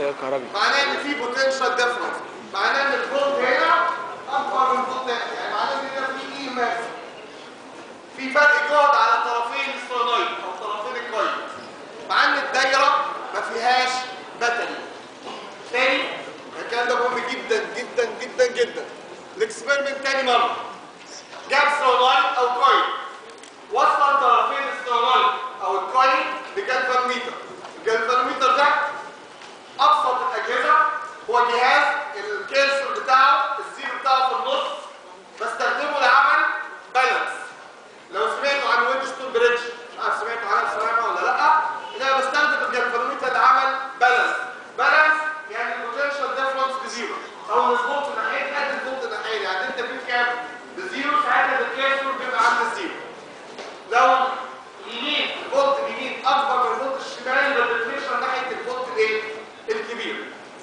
تيار كهربي معناه ان في بوتنشال ديفرنس معناه ان الفولت هنا اكبر من الفولت هنا يعني معناه ان هنا في اي ماس في فرق جهد على طرفين السولنويد او طرفين الكويل مع ان الدايره ما فيهاش باتري تاني الكلام ده مهم جدا جدا جدا جدا الاكسبيرمنت تاني مره جاب سولنويد او كويل وصل طرفين السولنويد او الكويل بجلفانوميتر الجلفانوميتر ده ابسط الاجهزه هو جهاز الكيرسر بتاعه الزيرو بتاعه في النص بستخدمه لعمل بالانس لو سمعتوا عن ويندستون بريدج مش عارف سمعتوا عنها بصراحه ولا لا ان انا بستخدم الجلفانوميتر لعمل بالانس بالانس يعني البوتنشال ديفرنس بزيرو او الفولت ناحيه قد الفولت ناحيه يعني انت في كام بزيرو ساعتها الكيرسر بيبقى عند الزيرو لو يمين الفولت اليمين اكبر من الفولت الشمال يبقى الديفليكشن ناحيه الفولت الايه الكبير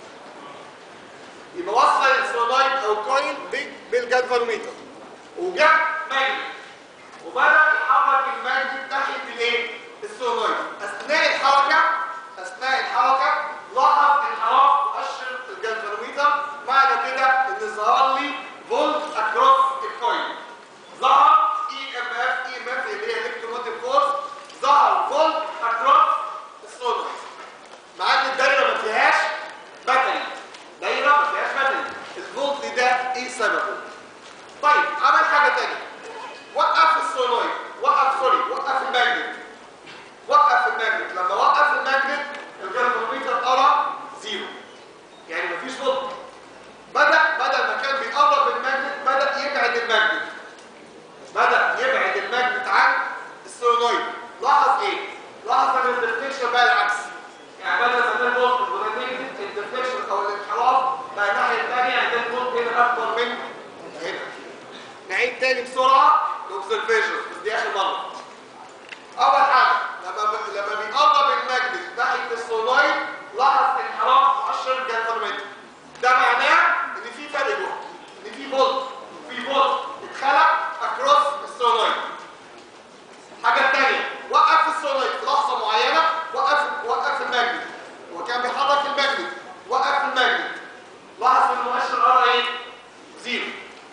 يبقى وصل السولنويد او الكويل بالجالفانوميتر وجاب ماجنت وبدا يحرك الماجنت ناحيه الايه السولنويد اثناء الحركه اثناء الحركه لاحظ انحراف مؤشر الجالفانوميتر معنى كده ان ظهر لي فولت اكروس الكويل ظهر اي ام اف اي ام اف اللي هي الكتروموتيف فورس ظهر فولت اكروس السولنويد مع ان الدايره ما فيهاش باتري دايره ما فيهاش باتري الفولت ده ايه سببه طيب عمل حاجه ثانيه وقف السولنويد وقف سوري وقف الماجنت وقف الماجنت لما وقف الماجنت الجلفانوميتر قرا زيرو يعني مفيش فولت بدا بدل ما كان بيقرب الماجنت بدا يبعد الماجنت بدا يبعد الماجنت عن السولنويد لاحظ ايه لاحظ ان الديفليكشن بقى العكس يعني بدل ما كان فولت وده نيجاتيف الديفليكشن او الانحراف بقى الناحيه الثانيه يعني ده الفولت هنا اكبر من هنا نعيد تاني بسرعه الاوبزرفيشن بس دي اخر مره اول حاجه لما ب... لما بيقرب الماجنت ناحيه السولنويد لاحظ انحراف مؤشر الجلفانومتر ده معناه ان في فرق جهد ان في فولت في فولت اتخلق اكروس السولنويد حاجه ثانيه وقف السولنويد في لحظه معينه وقف وقف الماجنت هو كان بيحرك الماجنت وقف الماجنت لاحظ ان المؤشر قرا ايه زيرو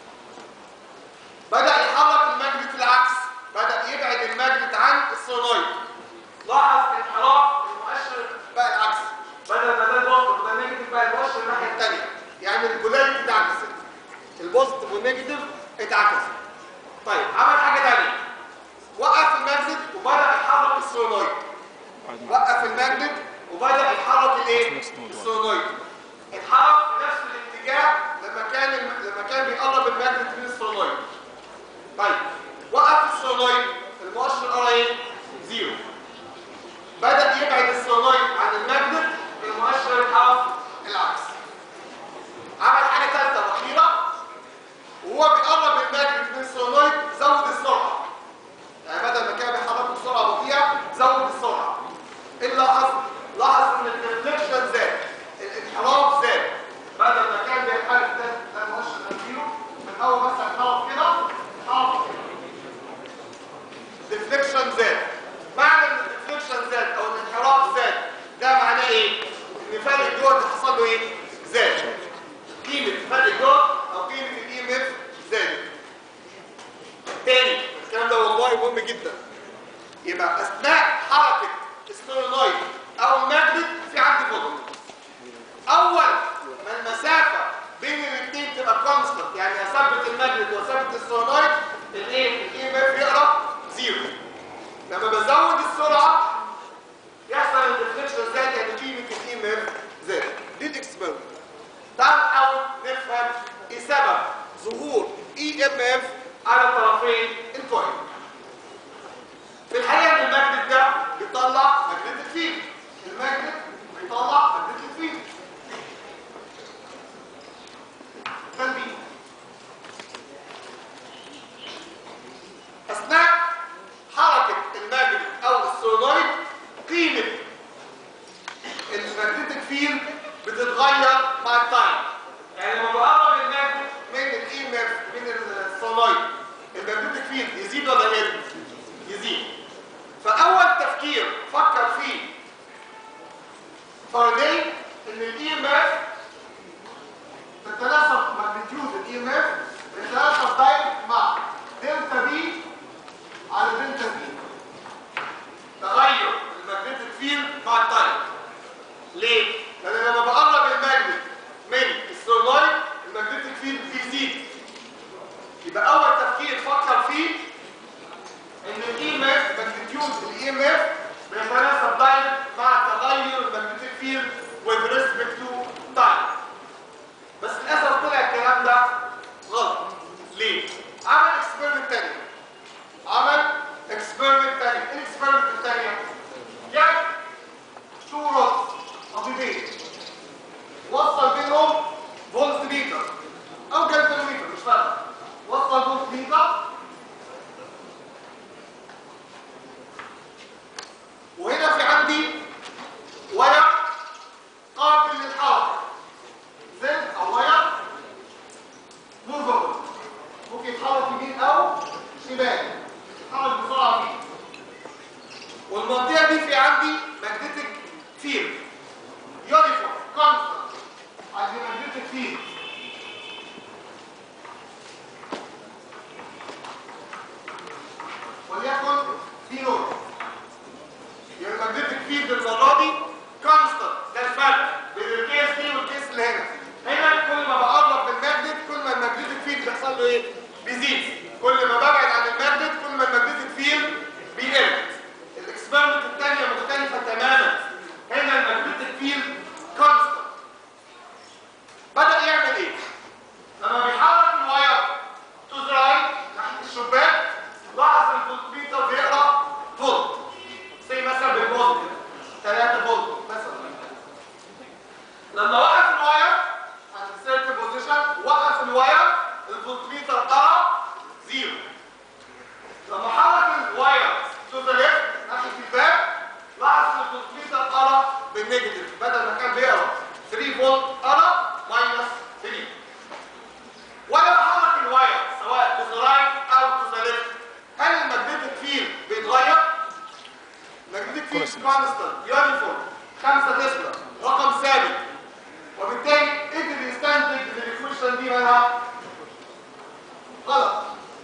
بدأ يحرك الماجنت العكس بدأ يبعد الماجنت عن السولنويد لاحظ انحراف المؤشر بقى العكس بدل ما ده البوزيتيف وده نيجاتيف بقى المؤشر الناحيه الثانيه يعني البولاريتي اتعكست البوزيتيف والنيجاتيف اتعكست طيب عمل حاجه ثانيه وقف الماجنت وبدأ يحرك السولنويد وقف الماجنت وبدأ يحرك الايه السولنويد اتحرك في نفس الاتجاه لما كان لما كان بيقرب الماجنت من السولنويد طيب وقف السولنويد المؤشر قرا ايه زيرو بدأ يبعد السولنويد عن الماجنت المؤشر انحرف العكس عمل حاجه ثالثه واخيره وهو بيقرب الماجنت من السولنويد زود السرعه يعني بدل ما كان بيحركه بسرعه بطيئه زود السرعه ايه اللي لاحظ لاحظ ان الديفليكشن زاد الانحراف زاد بدل ما كان بينحرف ده ده المؤشر ده زيرو من اول مثلا انحرف كده انحرف ديفليكشن زاد معنى ان الديفليكشن زاد او الانحراف زاد ده معناه ايه ان فرق الجهد حصل له ايه زاد قيمه فرق الجهد او قيمه الاي ام اف زادت تاني الكلام ده والله مهم جدا يبقى اثناء حركه السولنويد او الماجنت في عندي فوتون اول ما المسافه بين الاثنين تبقى كونستنت يعني اثبت الماجنت واثبت السولنويد الايه الاي ام اف يقرا زيرو لما بزود السرعه يحصل الديفليكشن زاد يعني قيمه الاي ام اف زاد دي الاكسبيرمنت تعال نحاول نفهم ايه سبب ظهور اي ام اف على طرفين الكوين في الحقيقه ان الماجنت ده بيطلع ماجنتيك فيلد الماجنت بيطلع ماجنتيك فيلد تنبيه اثناء التسجيل تغير الماجنتيك فيلد مع التايم ليه؟ لان لما بقرب الماجنت من السولنويد الماجنتيك فيلد بيزيد يبقى اول تفكير فكر فيه ان الاي ام اف ماجنتيود الاي ام اف بيتناسب دايركت مع تغير الماجنتيك فيلد with respect to time بس للاسف طلع الكلام ده غلط ليه؟ عمل اكسبيرمنت تاني عمل اكسبيرمنت تاني ايه الاكسبيرمنت التانية؟ جاب تو روتس قضيبين وصل بينهم فولت ميتر او جلفانوميتر مش فارقه وصل فولت ميتر وهنا في عندي ورق قابل للحركه زد او ورق موفبل ممكن يتحرك يمين او شمال يتحرك بسرعه فيه والمنطقه دي في عندي ماجنتيك فيلد يونيفورم كونستانت عندي ماجنتيك فيلد وليكن في نور يعني الماجنتيك فيلد المره دي كونستانت ده الفرق بين الكيس دي والكيس اللي هنا هنا كل ما بقرب من الماجنت كل ما الماجنتيك فيلد بيحصل له ايه بيزيد كل ما ببعد عن الماجنت كل ما الماجنتيك فيلد بيقل الاكسبيرمنت الثانيه مختلفه تماما هنا الماجنتيك فيلد كونستانت بدا يعمل ايه لما بيحرك الواير تو ذا رايت ناحيه الشباك لاحظ الفولتميتر بيقرا فولت زي مثلا بالفولت 3 فولت مثلا لما وقف الواير عند السيركل بوزيشن وقف الواير الفولتميتر قرا زيرو لما حرك الواير تو ذا ليفت ناحيه الباب لاحظ ان الفولتميتر قرا بالنيجاتيف بدل ما كان بيقرا 3 فولت قرا ماينس 3 وانا بحرك الواير سواء تو ذا رايت او تو ذا ليفت هل الماجنتيك فيلد بيتغير؟ الماجنتيك فيلد كونستانت يونيفورم 5 تسلا رقم ثابت وبالتالي قدر يستنتج ان الايكويشن دي مالها غلط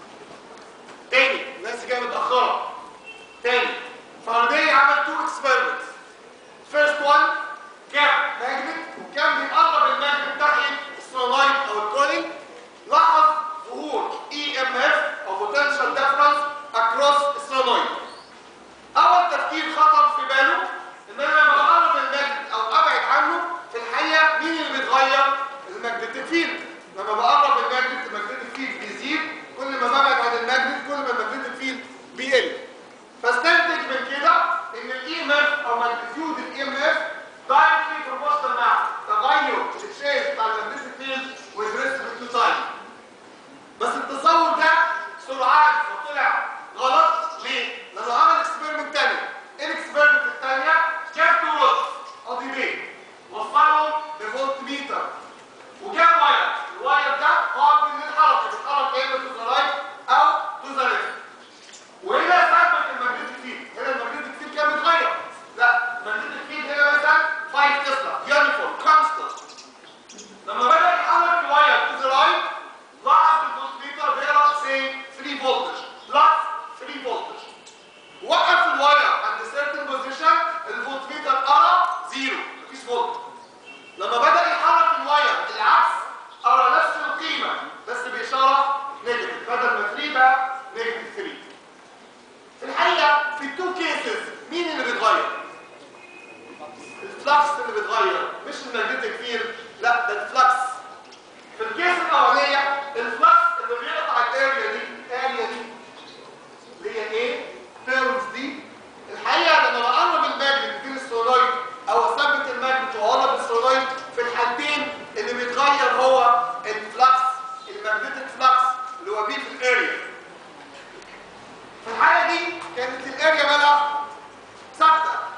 تاني الناس جايه متاخره تاني فاراداي عمل تو اكسبيرمنتس فيرست وان جاب ماجنت وكان بيقرب الماجنت ناحيه السونلايت او الكولينج لاحظ ظهور اي ام اف او بوتنشال ديفرنس اكروس السونلايت اول تفكير خطر في باله ان انا لما بقرب الماجنت او ابعد عنه في الحقيقه مين اللي بيتغير الماجنتيك فيلد لما بقرب الماجنت الماجنتيك فيلد بيزيد كل ما ببعد عن الماجنت كل ما الماجنتيك فيلد بيقل فاستنتج من كده ان الاي ام اف او ماجنتيود الاي ام اف دايركتلي بروبورشنال مع تغير الشيب بتاع الماجنتيك فيلد with respect to time بس التصور ده سرعان وطلع غلط ليه؟ لانه عمل اكسبيرمنت تاني ايه الاكسبيرمنت التانية؟ جاب تو روتس قضيبين وصلهم بفولت ميتر وجاب واير الواير ده قابل للحركه بيتحرك يا اما تو ذا رايت او تو ذا ليفت وهنا ثبت الماجنتيك فيلد هنا الماجنتيك فيلد كان بيتغير لا الماجنتيك فيلد هنا مثلا 5 تسلا يونيفورم كونستانت لما بدا يحرك الواير تو ذا رايت لاحظ الفولتميتر بيقرا سي 3 فولتج بلس 3 فولتج وقف الواير عند سيرتن بوزيشن الفولتميتر قرا زيرو مفيش فولت لما بدا يحرك الواير العكس قرا نفس القيمه بس باشاره نيجاتيف بدل ما 3 بقى نيجاتيف 3 في الحقيقه في التو كيسز مين اللي بيتغير؟ الفلكس اللي بيتغير مش الماجنتيك فيلد لا ده الفلكس في الكيس الاولانيه الفلكس اللي بيقطع الاريا دي الاريا دي اللي هي ايه تيرمز دي الحقيقه لما بقرب الماجنت بين السولويد او اثبت الماجنت واقرب السولويد في الحالتين اللي بيتغير هو الفلكس الماجنتيك فلكس اللي هو بيه في الاريا في الحاله دي كانت الاريا مالها ثابته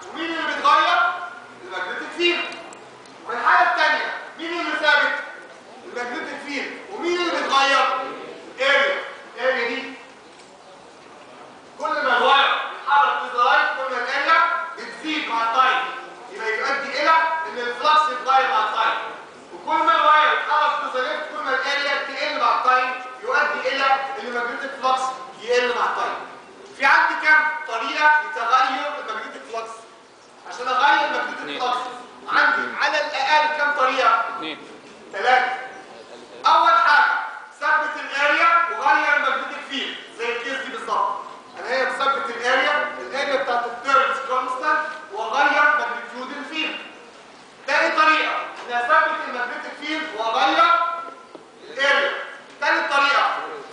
طريقه لتغير الماجنتيك فلكس عشان اغير الماجنتيك فلكس عندي على الاقل كام طريقه اثنين ثلاثه اول حاجه ثبت الاريا وغير الماجنتيك فيلد زي الكيس دي بالظبط انا هي بثبت الاريا الاريا بتاعت التيرنز كونستانت واغير ماجنتيود الفيلد تاني طريقه ان اثبت الماجنتيك فيلد واغير الاريا تالت طريقه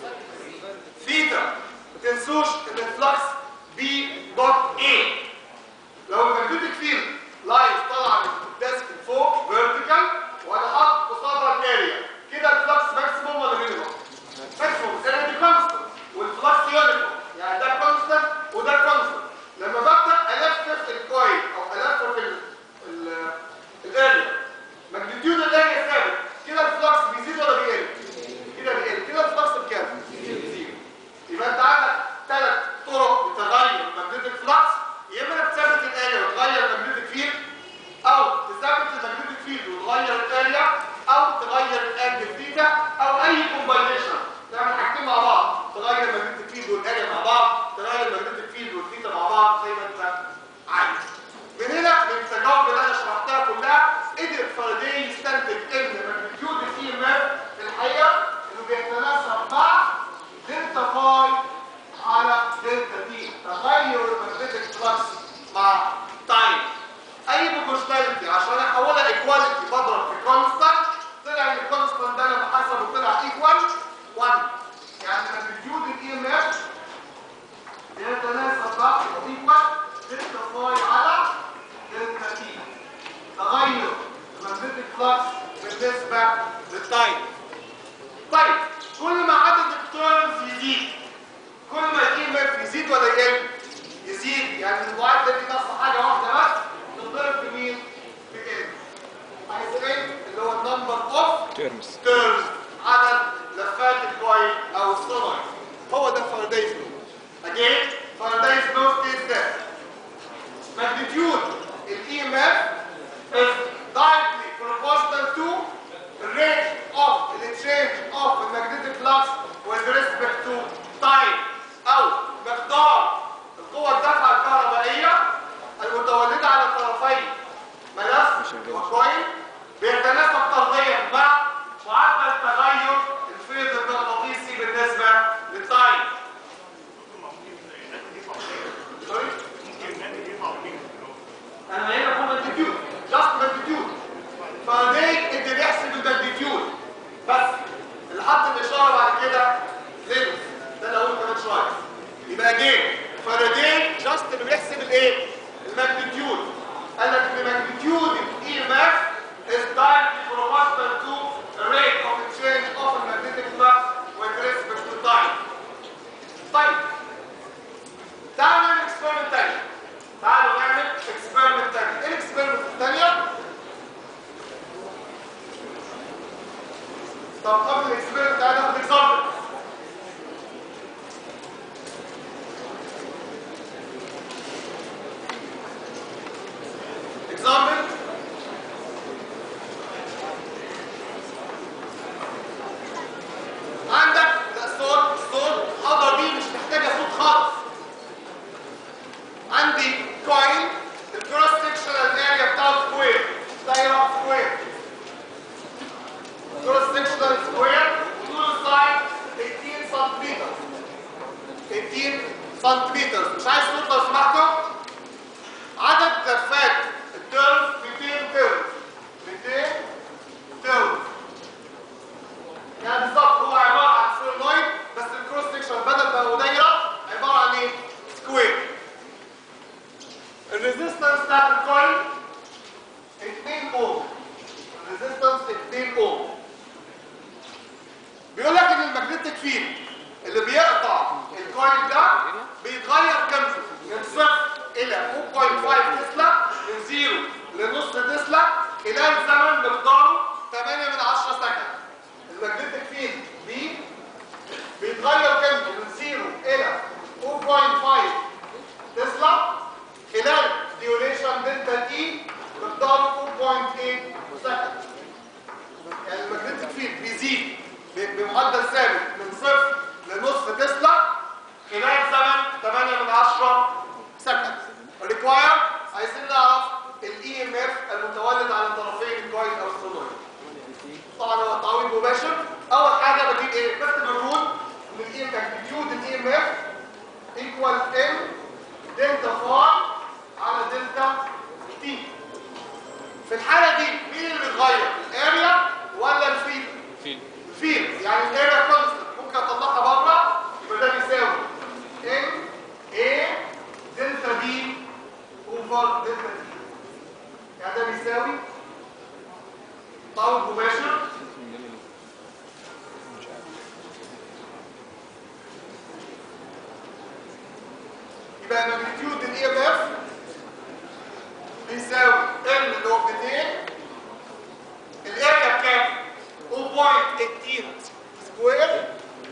ثيتا ما تنسوش ان الفلكس بي دوت اي لو الماجنتيك فيلد لايف طالعه من الديسك لفوق فيرتيكال وانا حاطط قصادها الاريا كده الفلكس ماكسيموم ولا مينيموم؟ ماكسيموم الاريا دي كونستنت والفلكس يونيفورم يعني ده كونستنت وده كونستنت لما ببدا الفف الكويل او الفف ال- ال- الاريا ماجنتيود الاريا ثابت كده الفلكس بيزيد ولا بيقل؟ كده بيقل كده الفلكس بكام؟ بيزيد يبقى انت عندك ثلاث طرق لتغير الماجنتيك فلكس يا اما انك تثبت الاريا وتغير الماجنتيك فيلد او تثبت الماجنتيك فيلد وتغير الاريا او تغير الانجل ثيتا او اي كومباينيشن تعمل حاجتين مع بعض تغير الماجنتيك فيلد والاريا مع بعض تغير الماجنتيك فيلد والثيتا مع بعض زي ما انت عايز من هنا من التجارب اللي انا شرحتها كلها قدر فاراداي يستنتج ان ماجنتيود الاي ام اف في الحقيقه انه بيتناسب مع دلتا فاي على دلتا تي تغير الماجنتيك فلكس مع تايم اي بروبورشناليتي عشان احولها ايكواليتي بضرب في كونستانت طلع ان الكونستانت ده لما حسبه طلع ايكوال 1 يعني ماجنتيود الاي ام اف يتناسب مع ايكوال دلتا فاي على دلتا تي تغير الماجنتيك فلكس بالنسبه للتايم طيب كل ما عدد التيرنز يزيد كل ما الاي ام اف يزيد ولا يقل يزيد يعني المعادله دي ناقصه حاجه واحده بس تضرب في مين في ال عايز ايه اللي هو النمبر اوف تيرمز تيرنز عدد لفات الكويل او السونويد هو ده فارادايز لو again فارادايز لو states that magnitude in EMF is directly proportional to the rate of the change of the magnetic flux with respect to time أو مقدار القوة الدفعة الكهربائية المتولدة على طرفي ملف وكويل بيتناسب طرديا مع معدل تغير الفيض المغناطيسي بالنسبة للتايم. Sorry? انا هنا بقول ماجنتيود جاست ماجنتيود فاراداي اللي بيحسب الماجنتيود بس اللي حط الاشاره بعد كده لينس ده اللي هقوله كمان شويه يبقى جيم فاراداي جاست اللي بيحسب الايه الماجنتيود قال لك ان ماجنتيود الاي ام اف is directly proportional to the rate of the change of the magnetic flux with respect to time طيب تعالوا نعمل اكسبيرمنت تاني تعالوا نعمل اكسبيرمنت تاني ايه الاكسبيرمنت الثانيه طب قبل الاكسبيرمنت تعالى ناخد اكزامبل اكزامبل عندك لا صوت الصوت الحضره دي مش محتاجه صوت خالص عندي كوين الكروس سكشنال اريا بتاعه سكوير دايره سكوير كروس سكشنال سكوير طول السايد 18 سنتيمتر 18 سنتيمتر مش عايز صوت لو سمحتوا عدد لفات التيرف 200 تيرف 200 تيرف يعني بالظبط هو عباره عن سولنويد بس الكروس سكشن بدل ما هو دايره عباره عن ايه؟ سكوير الريزيستنس بتاعت الكويل 2 اوم الريزيستنس 2 اوم بيقول لك ان الماجنتيك فيلد اللي بيقطع الكويل ده بيتغير كام من صفر الى 2.5 تسلا من زيرو لنص تسلا خلال زمن مقداره 8 من 10 سكند الماجنتيك فيلد بي بيتغير كام من زيرو الى 2.5 تسلا خلال ديوريشن دلتا تي مقداره 2.8 سكند يعني الماجنتيك فيلد بيزيد ب- بمعدل ثابت من صفر لنصف تسلا خلال زمن seconds require عايزين نعرف الاي ام اف المتولد عن طرفين الكويل او السولويد طبعا هو تعويض مباشر اول حاجه بجيب ايه بكتب الرول من الاي ماجنتيود الاي ام اف ايكوال ام دلتا فاي على دلتا تي في الحاله دي مين اللي بيتغير الاريا ولا الفيلد فين الفيلد يعني الاريا كونستنت ممكن اطلعها بره يبقى ده بيساوي ام اي دلتا بي اوفر دلتا تي يعني ده بيساوي تعويض مباشر يبقى ماجنتيود الاي ام اف بيساوي ام اللي هو 200 الاريا بكام 0.18 سكوير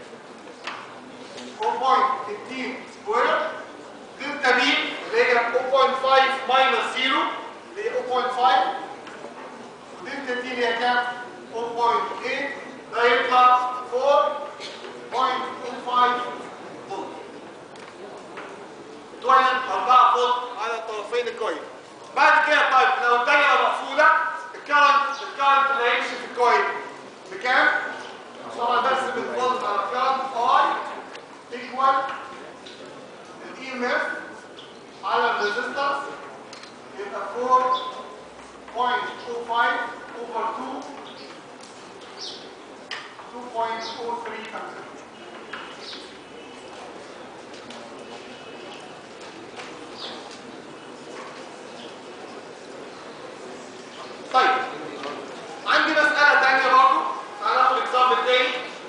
0.18 سكوير دلتا بي اللي هي 0.5 ماينس 0 اللي هي 0.5 ودلتا تي اللي هي كام 0.8 ده يطلع 4.05 فولت توين 4 فولت على الطرفين الكويل بعد كده طيب لو الدايره مقفوله الكرنت الكرنت اللي هيمشي في الكويل بكام؟ طبعا برسم الفولت على الكرنت اي ايكوال الاي ام اف على الريزستنس يبقى 4.25 اوفر 2 2.035 طيب عندي مسألة تانية برضو تعالى ناخد اكزامبل تاني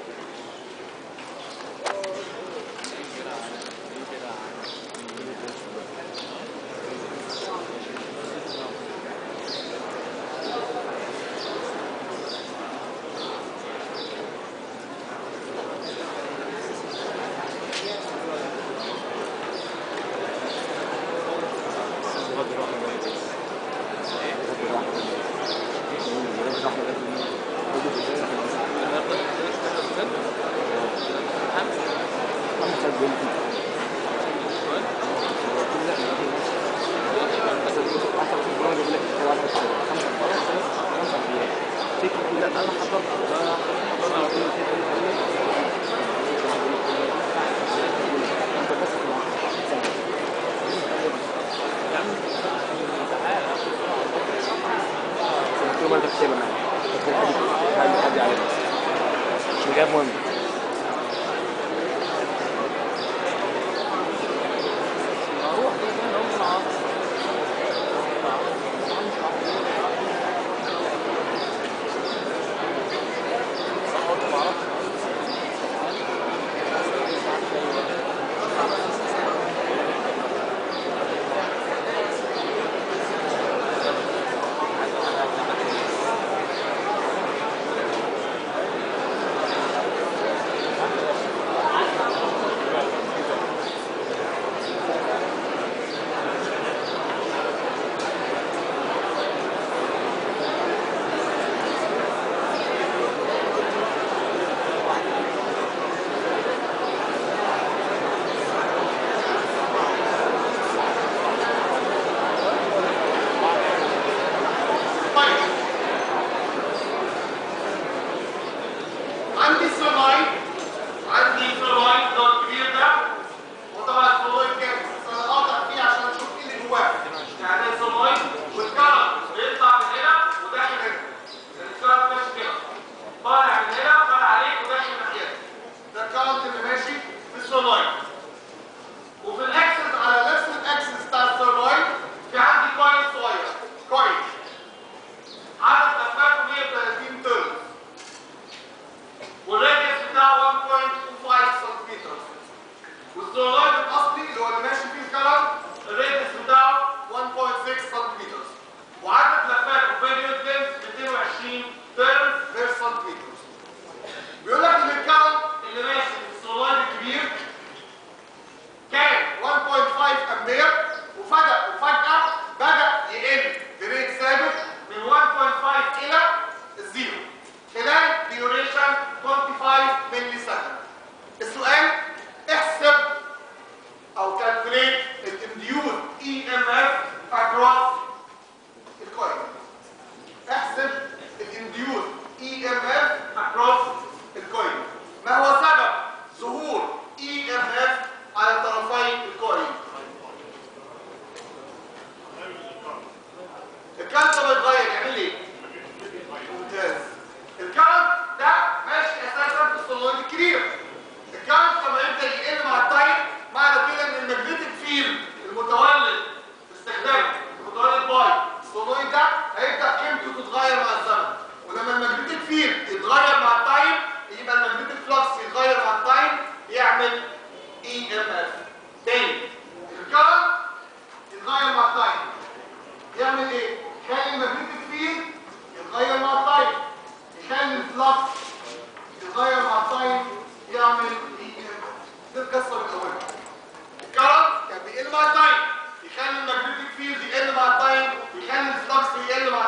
مش جايب مهم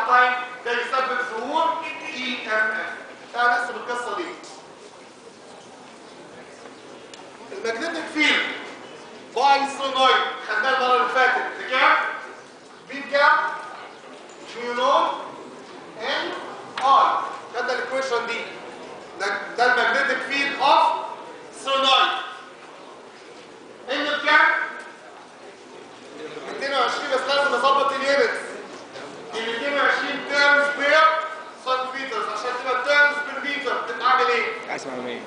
تايم ده يسبب ظهور اي ام اف تعال نحسب القصه دي الماجنتيك فيلد باي سونويد خدناه المره اللي فاتت بكام؟ بكام؟ ميو نوت ان اي خدنا الايكويشن دي ده ده الماجنتيك فيلد اوف سونويد ان بكام؟ 220 بس لازم اظبط اليونتس ال 220 تيرمز بير سنتيمتر عشان تبقى تيرمز بير متر بتتعمل ايه؟ اسمع مين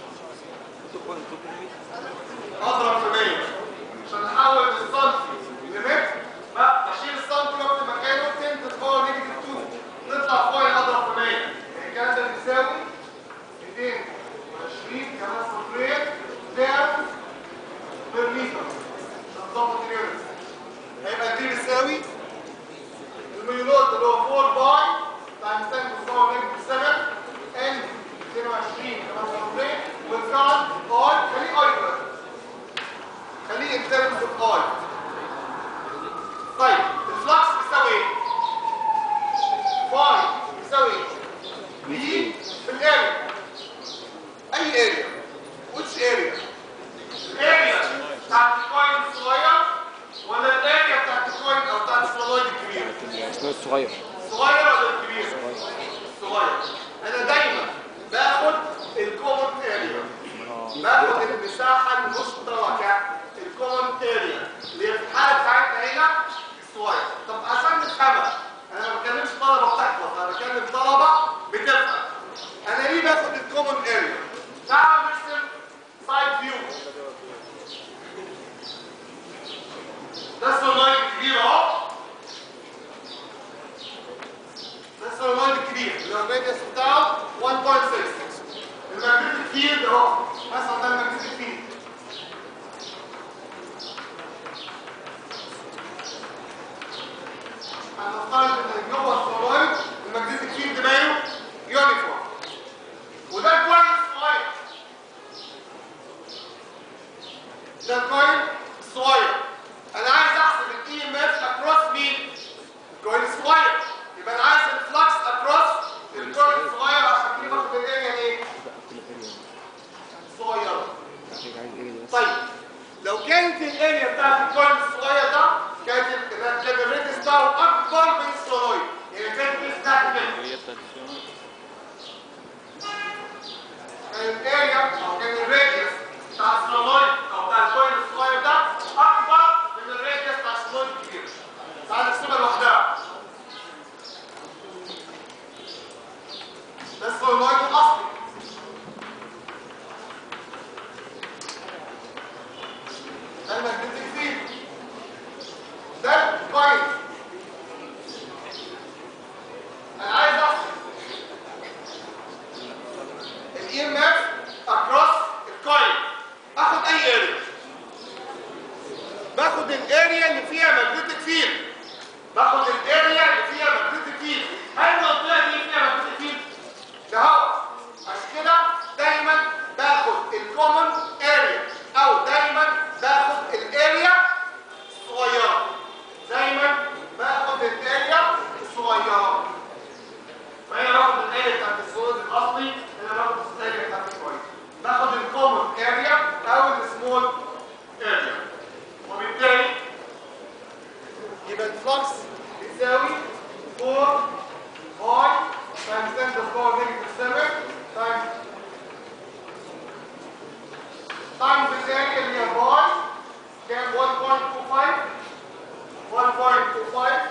اضرب في 100 عشان احول السنتي لمتر بقى بشيل السنتي واكتب مكانه 10 to the power negative 2 نطلع فوق اضرب في 100 يعني الكلام ده بيساوي 220 كمان صفرين تيرمز بير متر عشان تظبط اليونتس هيبقى دي بيساوي المليونات اللي هو 4 باي تايمز 10 to the power negative 7 ان 22 كمان صفرين والكارنت اي خليه اي دلوقتي خليه in terms of oil طيب الفلكس بيساوي ايه؟ فاي بيساوي ايه؟ بي في الاريا اي اريا which area؟ الاريا بتاعت الكوين الصغير ولا الاريا بتاعت الكوين او بتاعت السولويد الكبير؟ الاسماء الصغير الصغير ولا الكبير؟ الصغير انا دايما باخد الكومن اريا باخد المساحة المشتركة الكومن اريا اللي هي في الحالة بتاعتنا هنا الصغير طب عشان نفهمها انا ما بتكلمش طلبة بتحفظ انا بتكلم طلبة بتفهم انا ليه باخد الكومن اريا تعال نرسم سايد فيو ده السولويد الكبير اهو ده السولويد الكبير اللي هو الراديوس بتاعه 1.6 الماجنتيك فيلد اهو مثلا ده الماجنتيك فيلد هنفترض ان جوه السولويد الماجنتيك فيلد ماله يونيفورم وده الكوين الصغير ده الكوين الصغير انا عايز احسب الاي ام اف اكروس مين الكوين الصغير يبقى انا عايز الفلكس اكروس الكوين الصغير عشان كده باخد الاريا ايه صغيره طيب لو كانت الاريا بتاعت الكوين الصغير ده كانت الريدس بتاعه اكبر من السولويد يعني كانت ايه بتاعت كده كان الاريا او كان الراديوس بتاع السولويد او بتاع الكوين الصغير ده اكبر من الراديوس بتاع السولويد الكبير تعال نحسبها لوحدها ده السولويد الاصلي ده الماجنتيك فيلد ده الكوين انا عايز احسب الاي ام اف اكروس الكوين اخد اي اريا باخد الاريا اللي فيها ماجنتيك فيلد باخد الاريا اللي فيها ماجنتيك فيلد هل المنطقه دي فيها ماجنتيك فيلد ده هو عشان كده دايما باخد الكومن اريا او دايما باخد الاريا الصغيره دايما باخد الاريا الصغيره فهنا باخد الاريا بتاعت الصوت الاصلي هنا باخد الاريا بتاعت الكويس باخد الكومن اريا او السمول اريا وبالتالي يبقى الفلكس بيساوي 4 باي تايمز 10 to the power negative 7 تايمز تايمز الاريا اللي هي باي كام 1.25 1.25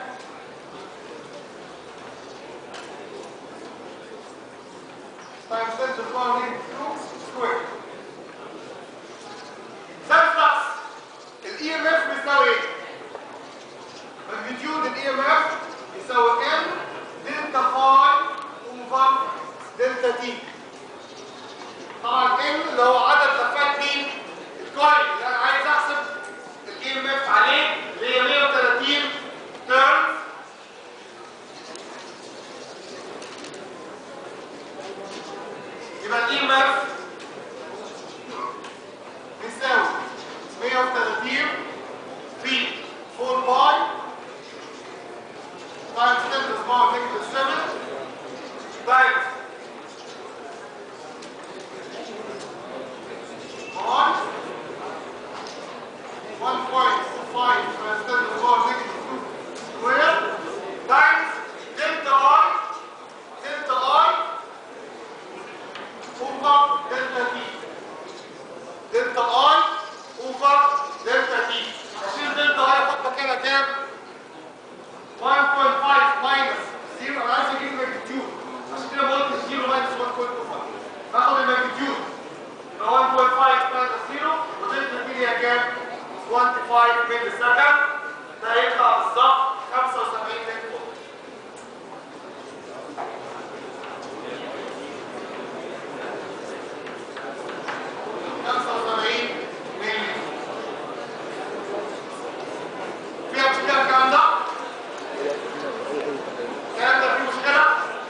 times 10 to the power negative 2 square. ده الفلكس. الاي ام اف بيساوي ايه؟ ماجنتيود الاي ام اف يساوي ام دلتا فاي اوفر دلتا تي. طبعا ام اللي هو عدد لفات مين؟ الكوين اللي انا عايز احسب الاي باخد الماجنتيود يبقى 1.5 تايمز 0 وضفت الميديا كام 25 ملي سكند ده هيطلع بالظبط 75 ملي فولت خمسة وسبعين ملي فيها مشكلة الكلام ده؟ الكلام ده فيه مشكلة؟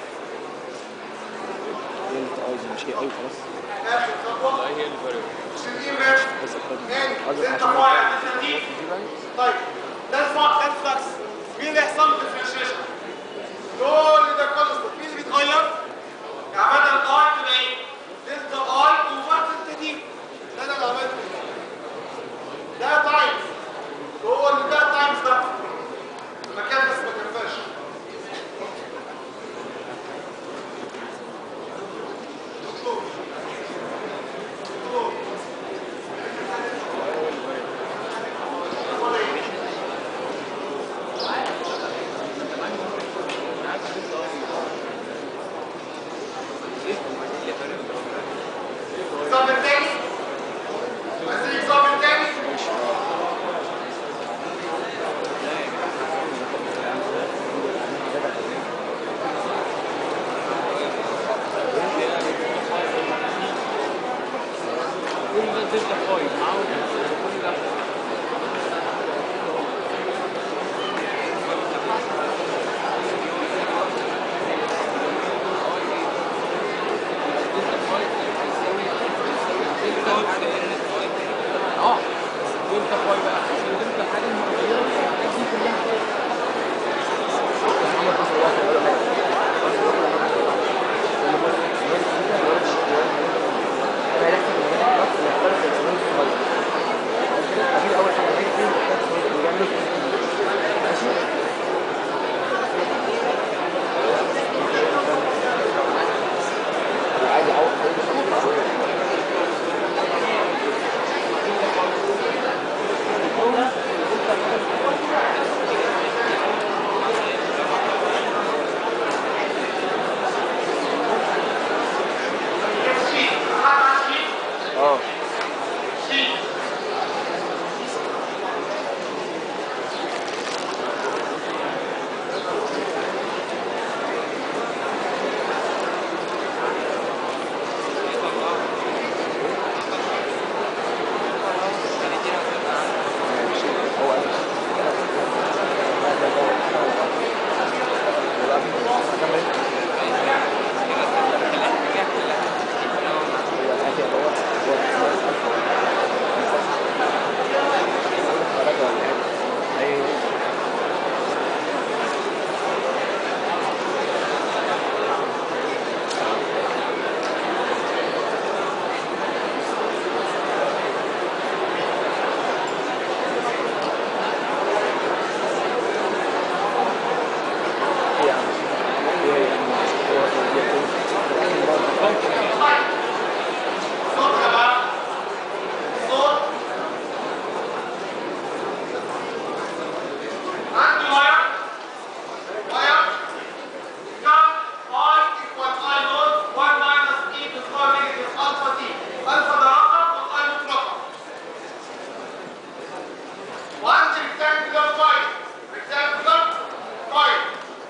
هي اللي عايز مش هي ايوه خلاص آخر خطوة هي اللي فرق مش الإيميل بس اخرج من عايز ستة عشان فايل لستين دي بقى طيب ده الفا ده الفلكس مين اللي هيحصل له ديفرنشيشن؟ كل ده كونستنت مين اللي بيتغير؟ يعني بدل اي تبقى ايه؟ دلتا اي اوفر دلتا دي ده انا اللي عملته ده تايمز كل ده تايمز ده المكان بس ما كفاش اطلب اطلب ولا ايه؟ اكزامبل تاني عايزين اكزامبل تاني كل ده دلتا فايف معاهم كل ده اه دلتا فايف بقى عشان دلتا حاجه متغيره الحاجات دي كلها محمد بس هو كان بيقول حاجه اكيد اول حاجه هيجي فيهم ويعملوا ماشي عادي عوض شيء حد شيء اه شيء هو قال صوت يا جماعه صوت عندي واير واير كم اي ايكوال اي نوت 1 ماينس اي بتساوي نيجاتيف الفا تي الفا ده رقم والاي نوت رقم وعندي ريكتانجلر واير ريكتانجلر واير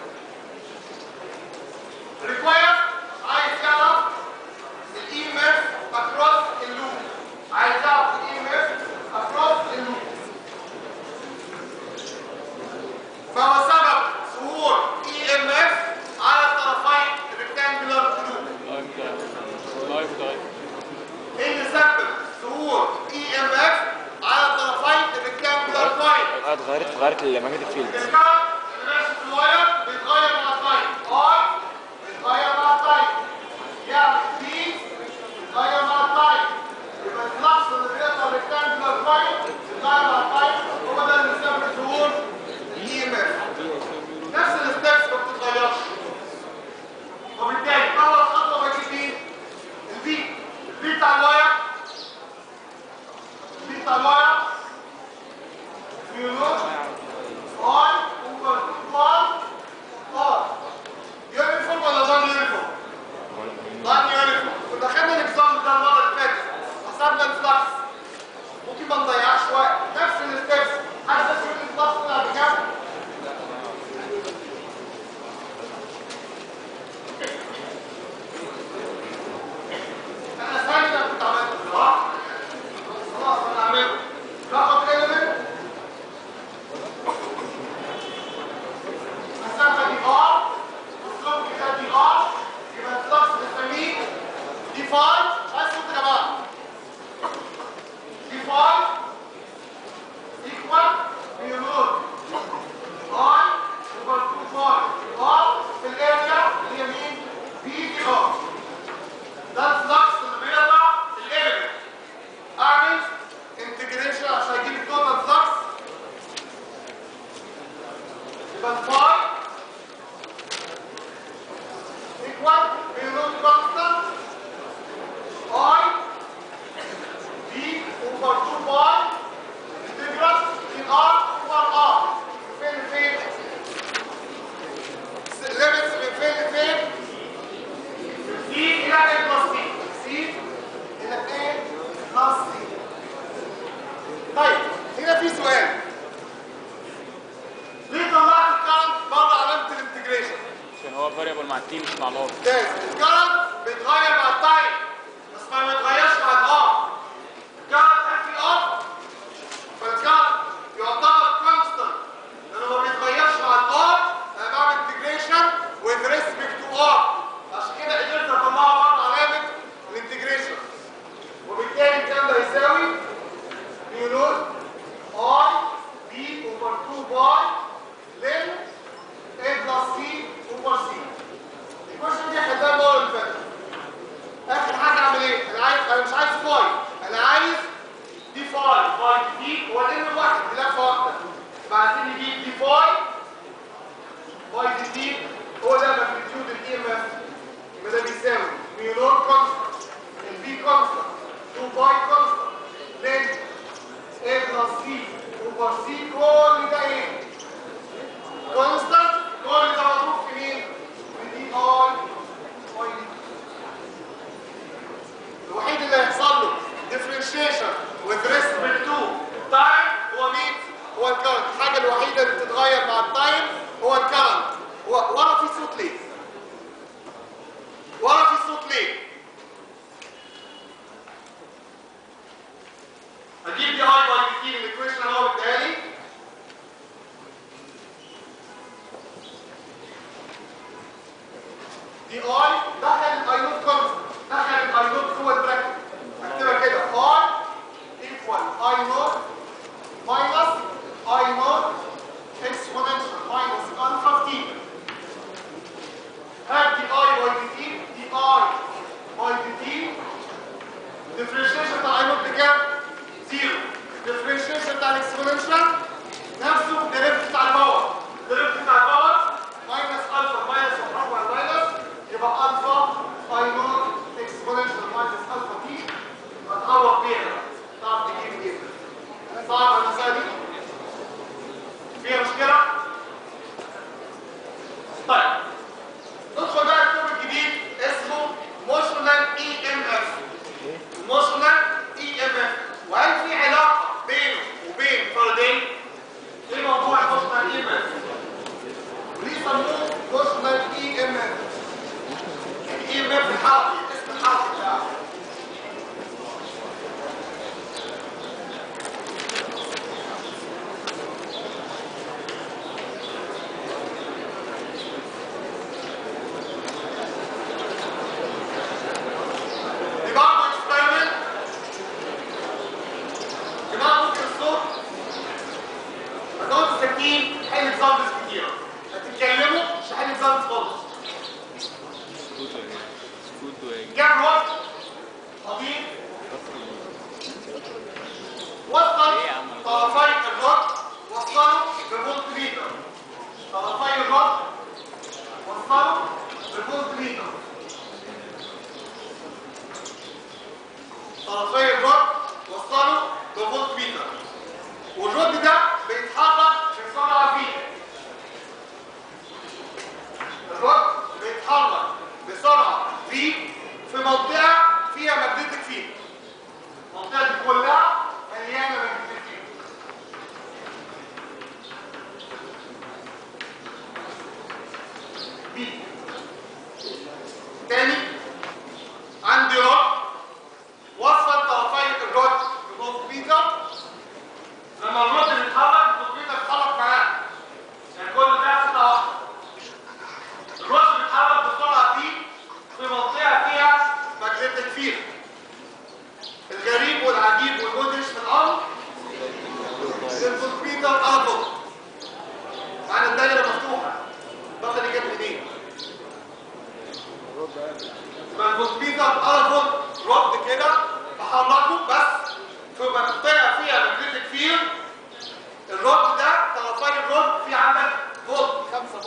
ريكواير عايز يعرف الاي ام اف اكروس اللوب عايز اعرف الاي ام اف اكروس اللوب فهو سبب ظهور اي ام اف على طرفي الريكتانجلر لوب لايف لايف لايف ايه اللي سبب ظهور اي ام اف على طرفي الريكتانجلر لاين اتغيرت اتغيرت الماجنتيك فيلد الكارت اللي ماشي في الواير بيتغير مع التايم اي بيتغير مع التايم يعني بي بيتغير مع التايم يبقى اللحظه اللي بيقطع ريكتانجلر لاين بيتغير مع التايم هو ده اللي بيسبب ظهور الاي ام اف نفس الستبس ما بتتغيرش وبالتالي اول خطوه بجيب مين؟ البي البي بتاع الواير البي بتاع الواير ميو نوت اي اوفر 2 1 يبقى الفاي equal بينوت constant I B over 2 pi integral in R over R فين فين limits من فين لفين C إلى A plus C C إلى A plus C طيب هنا في سؤال ليه طلعت الكرنت بره علامة الانتجريشن عشان هو فاريبل مع التيم مش مع الار ممتاز الكرنت بيتغير مع التايم بس ما بيتغيرش مع الار الكرنت هل في ار فالكرنت يعتبر كونستانت لانه ما بيتغيرش مع الار انا بعمل انتجريشن with respect to r عشان كده قدرت اطلعه بره علامه الانتجريشن وبالتالي الكلام ده يساوي ميو نوت اي بي اوفر 2 باي لين a بلس سي اوفر سي الكويشن دي خدناها المره اللي فاتت اخر حاجه اعمل ايه انا عايز انا مش عايز فاي انا عايز دي فاي فاي دي هو الان الواحد دي لفه واحده يبقى عايزين نجيب دي فاي فاي دي دي هو ده ماجنتيود الاي ام اف يبقى ده بيساوي ميو نوت كونستانت البي كونستانت 2 باي كونستانت لين a بلس سي اوفر سي كل ده ايه كونستانت كل ده مضروب في مين؟ في دي اي اي دي الوحيد اللي هيحصل له differentiation with respect to time هو مين؟ هو الكرنت الحاجة الوحيدة اللي بتتغير مع التايم هو الكرنت هو ورا في صوت ليه؟ ورا في صوت ليه؟ هجيب دي اي باي دي تي من الايكويشن اللي هو مديها لي دي اي دخل الاي نوت كونست دخل الاي نوت جوه البراكت اكتبها كده اي ايكوال اي نوت ماينس اي نوت اكسبوننشال ماينس الفا تي هات دي اي باي دي تي دي اي باي دي تي الديفرنشيشن بتاع اي نوت بكام؟ زيرو الديفرنشيشن بتاع الاكسبوننشال نفسه الديريفت بتاع الباور الديريفت بتاع الباور ماينس الفا ماينس وحرف ماينس يبقى الفا اي نوت اكسبوننشال ماينس الفا تي هتعوض بيها تعرف تجيب ايه صعب المسألة دي فيها مشكلة طيب ندخل بقى الكتاب الجديد اسمه موشنال اي ام اف موشنال اي ام اف وهل في علاقة بينه وبين فردين ايه موضوع الموشنال اي ام اف وليه سموه موشنال اي ام اف الاي ام اف الحركي اسم الحركي بتاعه دي برضه اكسبيرمنت جماعه ممكن الصوت هتقعدوا ساكتين حل اكزامبلز كتيره هتتكلموا مش هحل اكزامبلز خالص جاب وقت طبيب وصل طرفي الرد وصلوا بفولت ميتر طرفي الرد وصلوا بفولت ميتر طرفي الرد وصلوا بفولت ميتر والرد ده بيتحرك بسرعه فيه الرد بيتحرك بسرعه في في منطقه فيها ماجنتيك فيلد المنطقه دي كلها مليانه ماجنتيك فيلد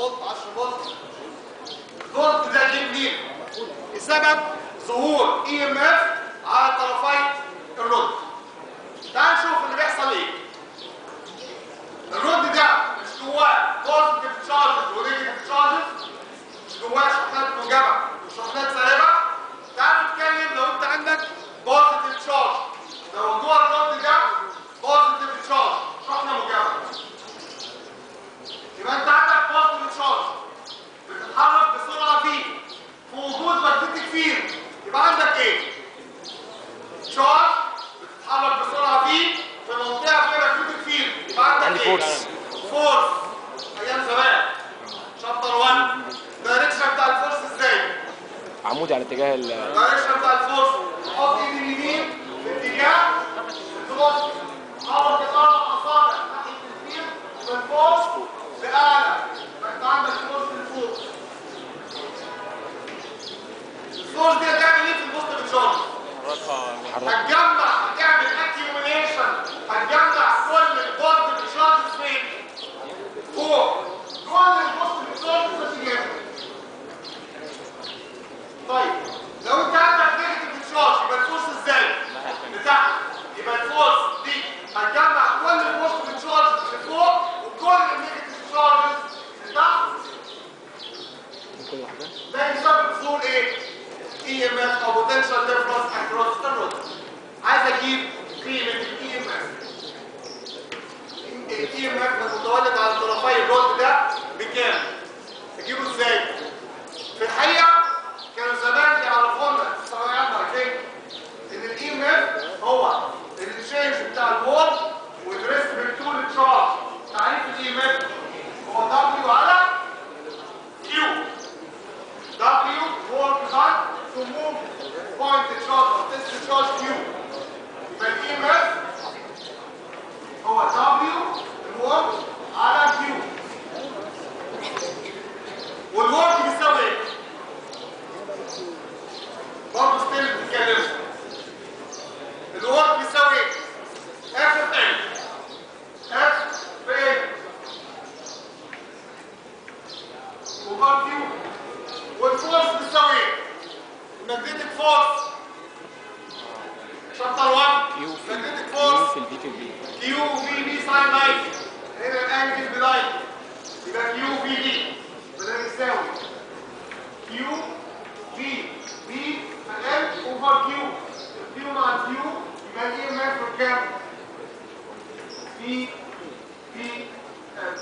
فولت 10 فولت الفولت ده جه منين بسبب ظهور اي ام اف على طرفي الرد تعال نشوف اللي بيحصل ايه الرد ده مش جواه بوزيتيف تشارجز ونيجاتيف تشارجز مش جواه شحنات موجبه وشحنات سالبه تعال نتكلم لو انت عندك بوزيتيف تشارج لو جوه الرد ده بوزيتيف تشارج شحنه موجبه يبقى انت عندك بوزيتيف تشارج بتتحرك بسرعه فيه في وجود ماجنتيك فيلد يبقى عندك ايه تشارج بتتحرك بسرعه فيه في منطقه فيها ماجنتيك فيلد يبقى عندك عندي ايه فورس. فورس ايام زمان شابتر 1 الدايركشن بتاع الفورس ازاي عمودي على اتجاه ال الدايركشن بتاع الفورس حط ايدي اليمين في اتجاه الفورس حرك الاربع اصابع ناحيه الفيل والفورس باعلى فانت عندك فورس لفوق الفورس دي هتعمل ايه في البوست تشارج؟ حركها هتجمع هتعمل اكيوميليشن هتجمع كل البوست تشارج فين؟ فوق كل البوست تشارج في اتجاه طيب لو انت عندك نيجاتيف تشارج يبقى الفورس ازاي؟ لتحت يبقى الفورس دي هتجمع كل البوزيتيف تشارج اللي فوق وكل النيجاتيف تشارجز لتحت كل واحده ده يسبب ظهور ايه؟ اي ام اف او بوتنشال ديفرنس اكروس ذا رود عايز اجيب قيمه الاي ام اف الاي ام اف المتولد على طرفي الرود ده بكام؟ اجيبه ازاي؟ في الحقيقه كانوا زمان يعرفونا في الثانويه العامه عارفين ان الاي ام اف هو التشينج بتاع الوول والريسبكت تو التشارج تعريف الاي ام اف هو دبليو على كيو W work done to move point charge or test charge Q. يبقى ال EMF هو W الورك على Q. والورك بيساوي ايه؟ برضه ستيل بتتكلموا. الورك بيساوي ايه؟ F في N. F في N. وبار Q. والفورس بتساوي ايه؟ الماجنتيك فورس شابتر 1 كيو في ماجنتيك كيو فورس في البي في البي كيو في بي ساين 90 هنا الانجل بلاين يبقى كيو في بي فده بيساوي كيو في بي ال اوفر كيو كيو مع كيو يبقى الاي ام اف بكام؟ في في ال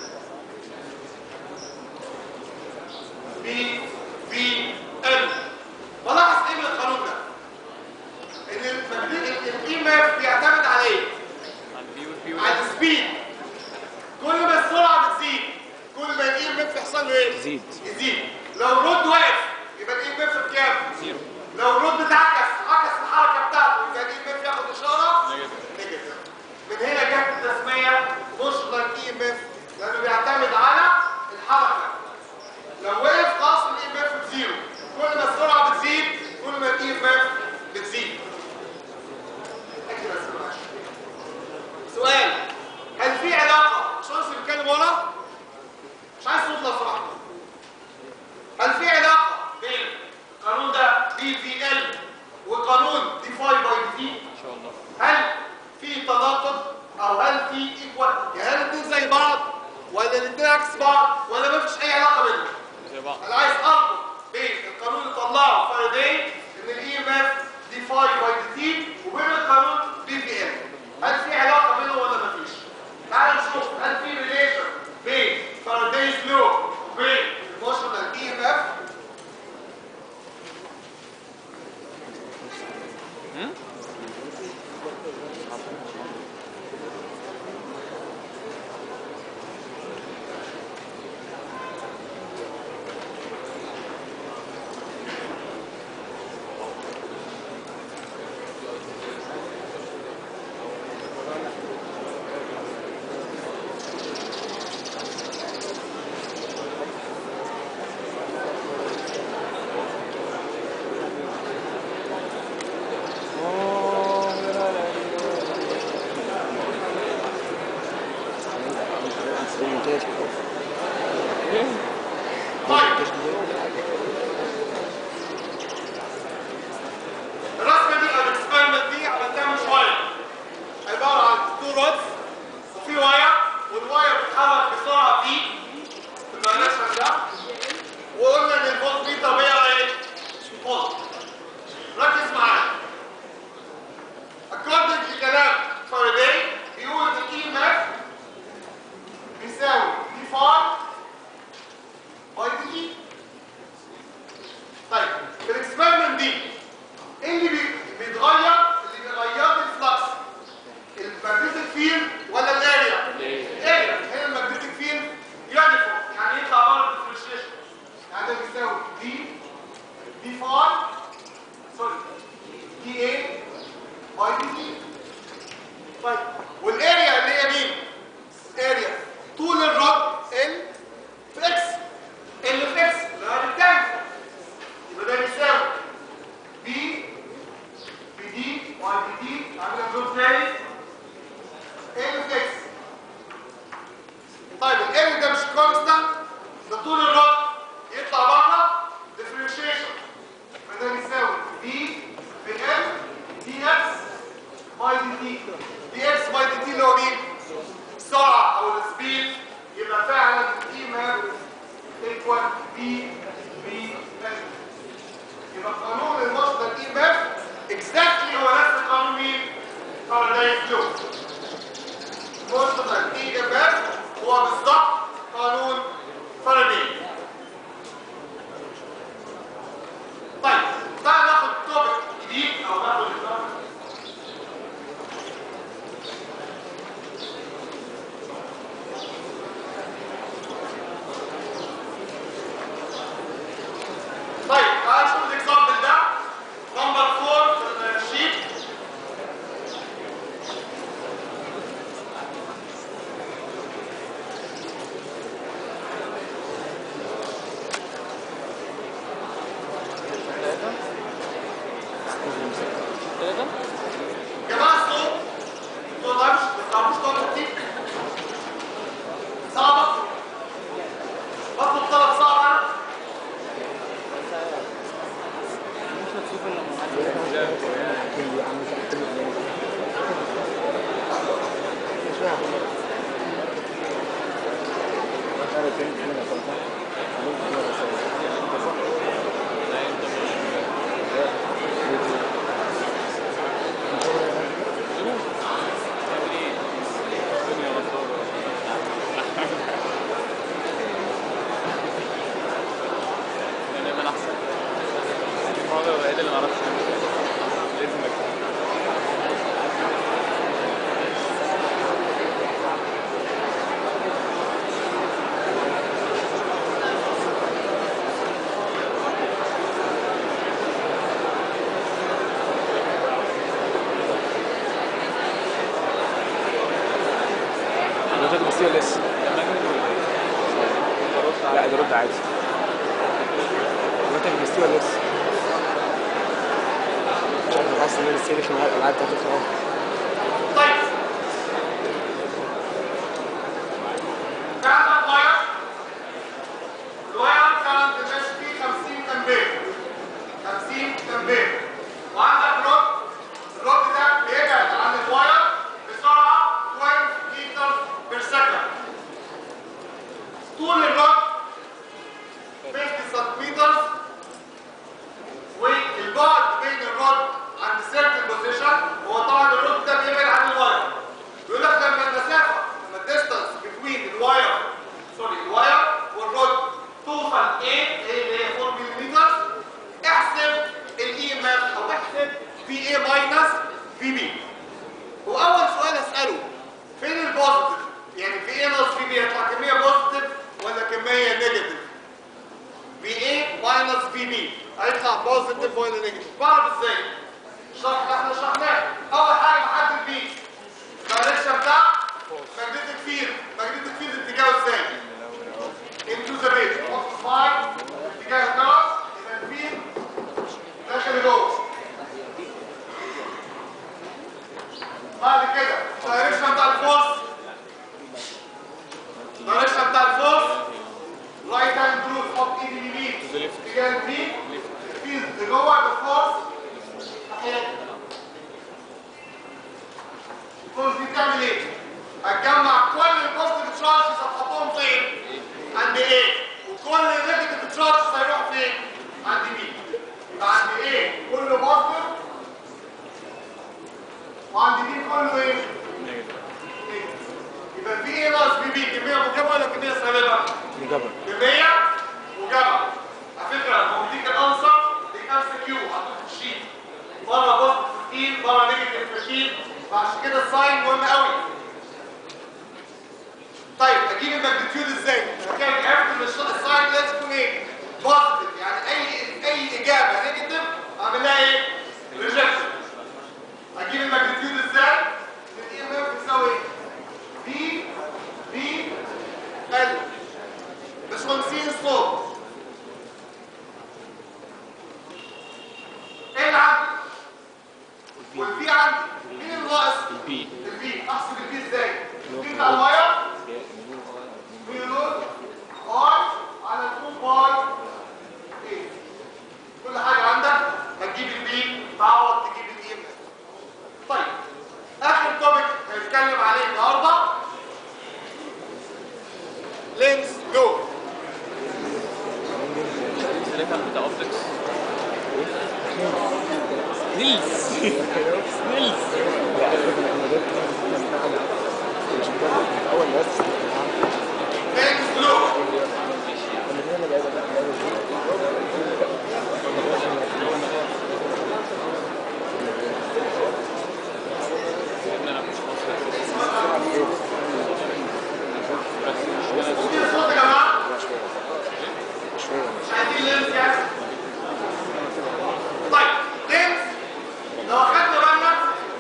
بي في ال بلاحظ ايه من القانون ده؟ ان الاي ام اف بيعتمد على ايه؟ على السبيد كل ما السرعه بتزيد كل ما الاي ام اف يحصل له ايه؟ يزيد. يزيد لو الرود واقف يبقى الاي ام اف بكام؟ زيرو لو الرود بتعكس عكس الحركه بتاعته يبقى الاي ام اف ياخد اشاره Negative. نيجاتيف من هنا جت التسميه مشغل اي ام اف لانه بيعتمد على الحركه لو وقف خلاص الاي ام اف بزيرو كل ما السرعه بتزيد كل ما الاي ام اف بتزيد اكتب بس معلش. سؤال هل في علاقه شخص بيتكلم ورا مش عايز صوت لو سمحت هل في علاقه بين القانون ده دي في ال وقانون دي فاي باي دي في ان شاء الله هل في تناقض او هل في ايكوال يعني هل الاثنين زي بعض ولا الاثنين عكس بعض ولا ما فيش اي علاقه بينهم زي بعض انا عايز اربط بين القانون اللي طلعه فاراداي ان الاي ام اف دي فاي باي دي تي وبين القانون دي في ام هل في علاقه بينهم ولا ما فيش تعال نشوف هل في ريليشن بين فارادايز لو وبين الموشنال اي ام اف طيب الرسمه دي او الاكسبيرمنت دي عملتها من شويه عباره عن تو رودز وفي واير والواير بيتحرك بسرعه في الدايركشن ده وقلنا ان الفولت دي طبيعه ايه؟ فولت ركز معايا according لكلام فاراداي بيقول ان الاي ماف بيساوي دي فار باي دي اي طيب في الاكسبيرمنت دي ايه اللي بي- بيتغير اللي بيغير لي الفلكس الماجنتيك فيلد ولا الاريا الاريا هنا الماجنتيك فيلد يونيفورم يعني يطلع بره الديفرنشيشن يعني ده بيساوي دي دي فار سوري دي ايه باي دي تي طيب والاريا اللي هي مين الاريا طول الرد ال في اكس ال في اكس اللي هو الريكتانجل يبقى ده بيساوي بي بي دي واي بي دي عامل جروب تاني ال في اكس طيب ال ده مش كونستانت ده طول الرد يطلع بره ديفرنشيشن فده بيساوي بي في ال دي اكس باي دي تي دي اكس باي دي تي اللي هو مين؟ السرعه او السبيد يبقى فعلا الاي ماب ايكوال بي بي ال يبقى قانون المصدر اي ماب اكزاكتلي هو نفس قانون مين؟ فارادايز لو مصدر اي ماب هو بالظبط قانون فاراداي طيب تعال ناخد توبك جديد او ناخد التوبك طيب تعال نشوف الاكزامبل ده نمبر 4 في الشيت ثلاثة جماعة الصوت ما تقدرش ما تعرفوش طلب كتير صعبة بطلب طلب صعب انا الدنيا غدارة كان دايما احسن هو الوحيد اللي ما عرفش يعمل كده. لازم أكتب. حضرتك بس ولا لسه؟ لا ده رد عادي حضرتك بس ولا لسه؟ مش عارف حاسس ان انا لسه في معايا الالعاب بتاعت الخلاص طيب ده عندك واير الواير كانت ماشي فيه 50 امبير 50 امبير وعندك رود الرود ده بيبعد عن الواير بسرعه 12 متر بير سكند طول الرود 50 سنتيمتر والبعد بين الرود عند سيركل بوزيشن هو طبعا الرود ده بيبعد عن الواير بيقول لك لما المسافه لما الديستانس بين الواير سوري الواير والرود توصل ايه اللي هي 4 ملم احسب الاي ام اف او احسب في اي ماينس في بي واول سؤال اساله فين البوزيتيف يعني في ايه ناقص في بي هيطلع كميه بوزيتيف ولا كميه نيجاتيف في ايه ماينس في بي هيطلع بوزيتيف ولا نيجاتيف بعرف ازاي الشرح اللي احنا شرحناه اول حاجه بحدد بيه الدايركشن بتاع ماجنتيك فيلد ماجنتيك فيلد اتجاهه ازاي into the base multiply اتجاه الكرس يبقى الفيلد داخل لجوه بعد كده الدايركشن بتاع الفورس الدايركشن بتاع الفورس رايت هاند جروب حط اي ايه وكل نيجاتيف تشارج هيروح فين عند بي يبقى عند ايه كله بوزيتيف وعند بي كله ايه يبقى في ايه ناقص بي بي كميه موجبه ولا كميه سالبه مجبر كميه موجبه على فكره هو دي كان انصر دي كان كيو حطوه في الشيت مره بوزيتيف 15 مره نيجاتيف 15 فعشان كده الساين مهم قوي طيب اجيب الماجنتيود ازاي؟ انا كده عرفت ان الش- الساين لازم يكون ايه؟ بوزيتيف يعني اي اي اجابه نيجاتيف اعمل لها ايه؟ ريجكشن اجيب الماجنتيود ازاي؟ الاي ام اف بتساوي ايه؟ بي بي ال باشمهندسين الصوت ايه اللي عندي؟ والبي عندي مين الناقص؟ البي البي احسب البي ازاي؟ البي بتاع الواير بي نود اي على 2 باي ايه كل حاجه عندك هتجيب البي تعوض تجيب الاي ام طيب اخر توبيك هنتكلم عليه النهارده لينس جو سيليكون بتاع اوبتكس نيلز نيلز اول بس لينس جو لما تيجي انا بعيد انا مش واثق بس المشكله في صوت يا جماعه شويه مش عايزين لينس يعني طيب لينس لو اخدنا بالنا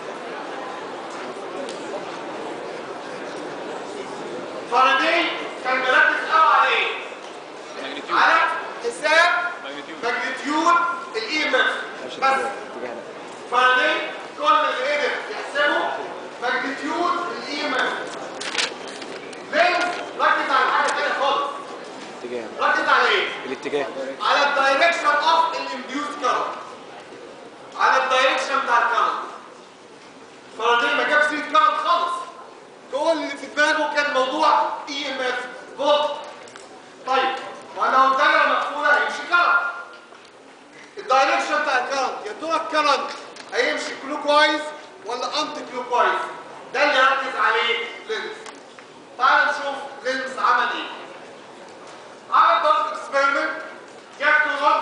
فاراداي كان مركز قوي على ايه؟ ماجنتيود على حساب ماجنتيود ماجنتيود الاي ام اف بس اتجاهنا فاراداي كل اللي قدر يحسبه ماجنتيود الاي ام اف لينس ركز على حاجه ثانيه خالص اتجاهنا ركز على ايه؟ الاتجاه على الدايركشن اوف الانديوست كارنت على الدايركشن بتاع الكارنت فاراداي ما جابش سيره كارنت خالص كل اللي في دماغه كان موضوع اي ام اف فولت طيب وانا لو الدايره مقفوله هيمشي كارنت الدايركشن بتاع الكارنت يا ترى الكارنت هيمشي كلوك وايز ولا انتي كلوك وايز ده اللي ركز عليه لينز تعال نشوف لينز عمل ايه عمل ضغط اكسبيرمنت جاب تو رد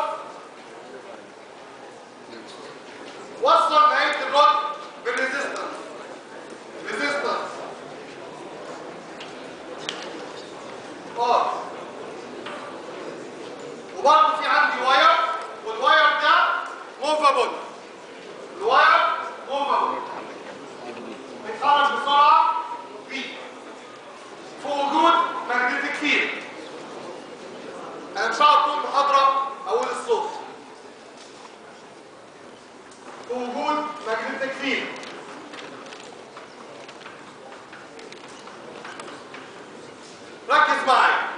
وصل نهايه الرد بالريزيستنس ريزيستنس اه وبرضه في عندي واير والواير ده موفابل الواير موفابل بيتحرك بسرعه في في وجود ماجنتيك فيلد انا مش هقعد طول المحاضره اقول الصوت في وجود ماجنتيك فيلد ركز معايا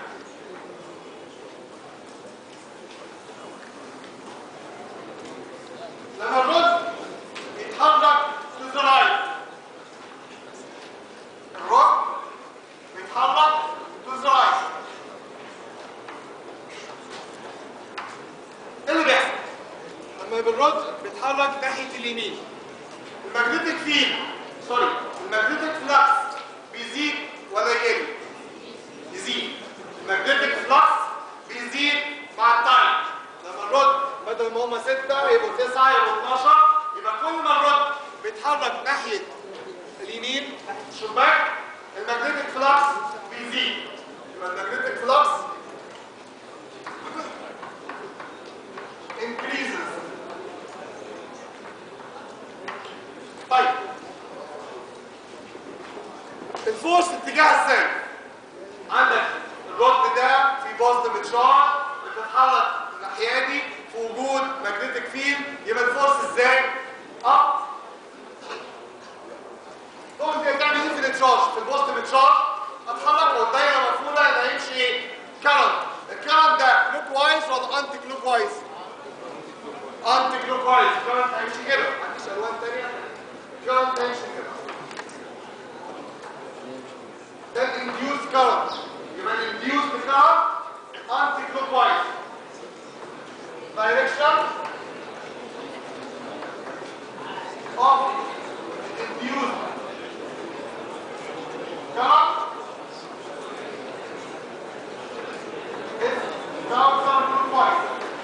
لما الرز يتحرك to the right الرز بيتحرك to the right ايه اللي بيحصل؟ لما بالرد بيتحرك ناحية اليمين الماجنتيك فيلد سوري الماجنتيك فلكس بيزيد ولا يقل؟ يزيد الماجنتيك فلكس بيزيد مع التايم لما الرد بدل ما هما 6 يبقوا 9 يبقوا 12 يبقى كل ما الرد بيتحرك ناحية اليمين ناحية الشباك الماجنتيك فلكس بيزيد يبقى الماجنتيك فلكس increases طيب الفورس اتجاه ازاي عندك الرد ده في بوزيتيف تشارج بتتحرك الناحيه دي في وجود ماجنتيك فيلد يبقى الفورس ازاي اب تقول انت هتعمل ايه في التشارج في البوزيتيف تشارج اتحرك لو الدايره مقفوله يبقى هيمشي ايه كارنت الكارنت ده كلوك وايز ولا انتي كلوك وايز انتي كلوك وايز الكارنت هيمشي كده عنديش الوان ثانيه الكارنت هيمشي كده ده الانديوس كارنت يبقى الانديوس كارنت direction of induced current is counterclockwise.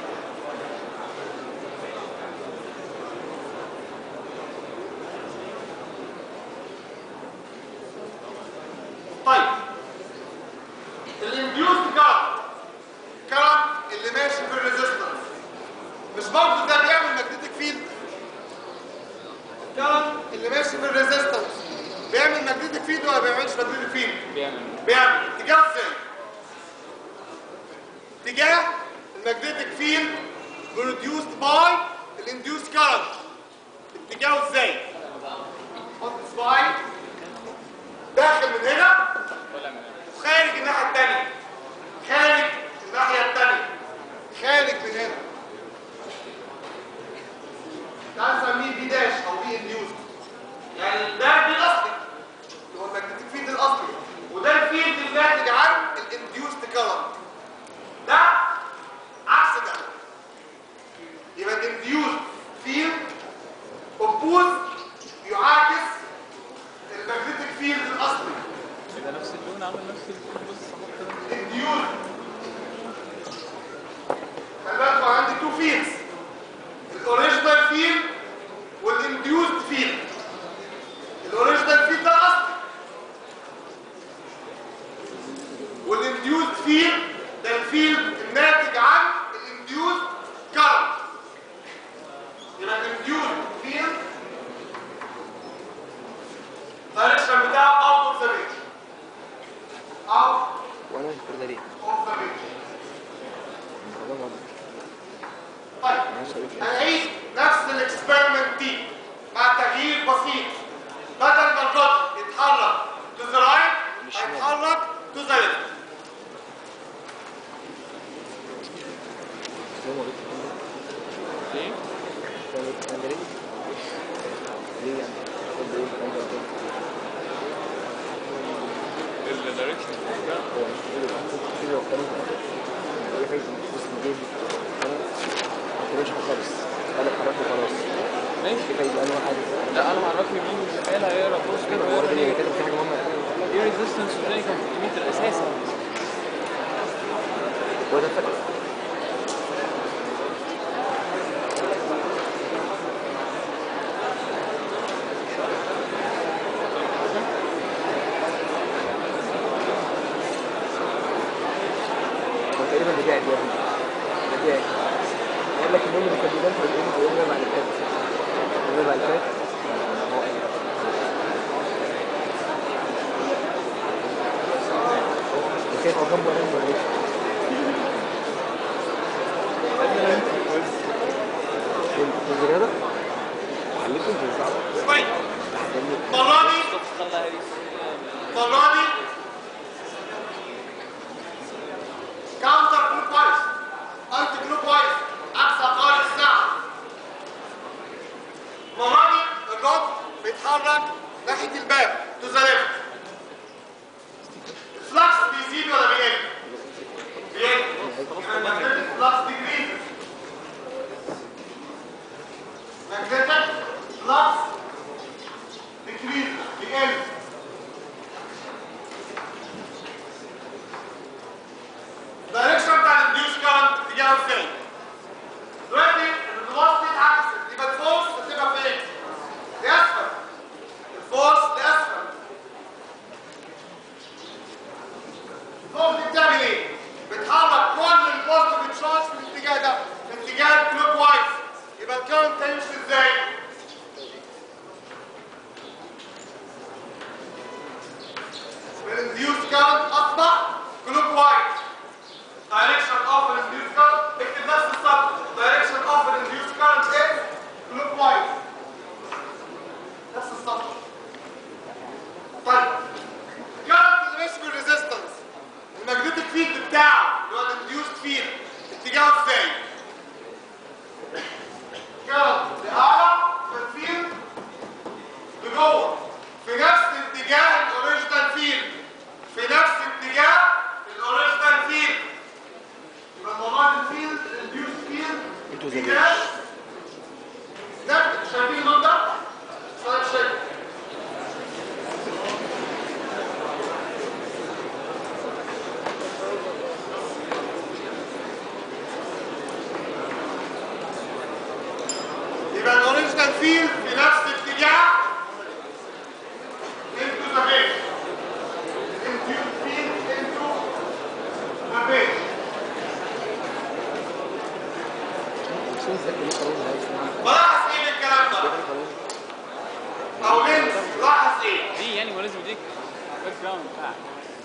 طيب الانديوست كارنت كارنت اللي ماشي في الريزيستنس مش برضه ده بيعمل ماجنتيك فيلد الكارنت اللي ماشي في الريزيستنس بيعمل ماجنتيك فيلد ولا بيعملش ماجنتيك فيلد بيعمل بيعمل اتجاه ازاي اتجاه الماجنتيك فيلد produced by الانديوست كارنت اتجاهه ازاي حط صباعي داخل من هنا ولا من هنا وخارج الناحيه الثانيه خارج الناحيه الثانيه خارج من هنا ده نسميه بي داش او بي انديوز يعني ده دي الاصلي اللي هو الماجنتيك فيلد الاصلي وده الفيلد الناتج عن الانديوست كارنت ده عكس ده يبقى الانديوست فيلد اوبوز يعاكس الماجنتيك فيلد الاصلي ده نفس اللون عامل نفس اللون بص حط الديون خلي بالكوا عندي تو فيلدز الاوريجينال فيلد والانديوزد فيلد الاوريجينال فيلد ده الاصلي والانديوزد فيلد ده الفيلد الناتج عن الانديوزد كارنت يبقى الانديوزد فيلد الدايركشن بتاعه اوت اوف ذا رينج اوت وانا كل ده ليه؟ اوف ذا رينج الموضوع واضح طيب انا شايف ايه؟ هنعيد نفس الاكسبيرمنت دي مع تغيير بسيط بدل ما الرد يتحرك تو ذا رايت للشمال. هيتحرك تو ذا ليفت زي ما قلت ليه؟ كده كان ده ليه؟ ليه يعني؟ قلت ايه الكلام ده قلت الدايركشن ده هو مش كده محطوط كده والكلام ده اي حاجه بص مجيب انا ما كنتش خالص انا اتحركت وخلاص ماشي كده يبقى انا حاجه لا انا معرفني مين وشمال هيقرا بص كده هو ويقرا ده ليه كده في حاجه مهمه ايه ريزيستنس والتاني كان في المتر اساسا هو ده الفرق هو تقريبا ده قاعد يا ابني ده قاعد يقول لك المهم اللي كان بيبان في الام يقول لي بعد كده يقول لي بعد كده كيف جنبه انا ولا ايه؟ في الرياضة؟ علمتهم في الصعب شوية المرة دي خلى هاري المرة دي كاونتر كلوك وايز انتي كلوك وايز عكس عقارب الساعة المرة دي الرد بيتحرك ناحية الباب تو ذا ليفت الفلكس بيزيد ولا بيقل؟ بيقل يبقى الماجنتيك فلكس ديكريز magnetic flux decreases بيقل الدايركشن بتاع الانديوس كارنت اتجاهه ازاي؟ دلوقتي الفيلوسيتي اتعكست يبقى الفورس هتبقى فين؟ لاسفل الفورس لاسفل الفورس دي بتعمل ايه؟ بتحرك كل البوزيتيف تشارج في الاتجاه ده في اتجاه الكلوك وايز يبقى الكارنت هيمشي ازاي؟ الانديوس كارنت اصبح كلوك وايز direction of an induced current اكتب نفس السطر direction of an induced current is clockwise نفس السطر طيب current اللي ماشي بالريزيستنس الماجنتيك فيلد بتاعه اللي هو الانديوست فيلد اتجاهه ازاي؟ current لأعلى اتجاه نفس شايفين المنظر؟ طيب شايف يبقى الاوريجينال فيل في نفس الاتجاه into the base into field into the base بلاحظ ايه من الكلام ده او لينس لاحظ ايه دي يعني هو لازم يديك باك جراوند بتاعك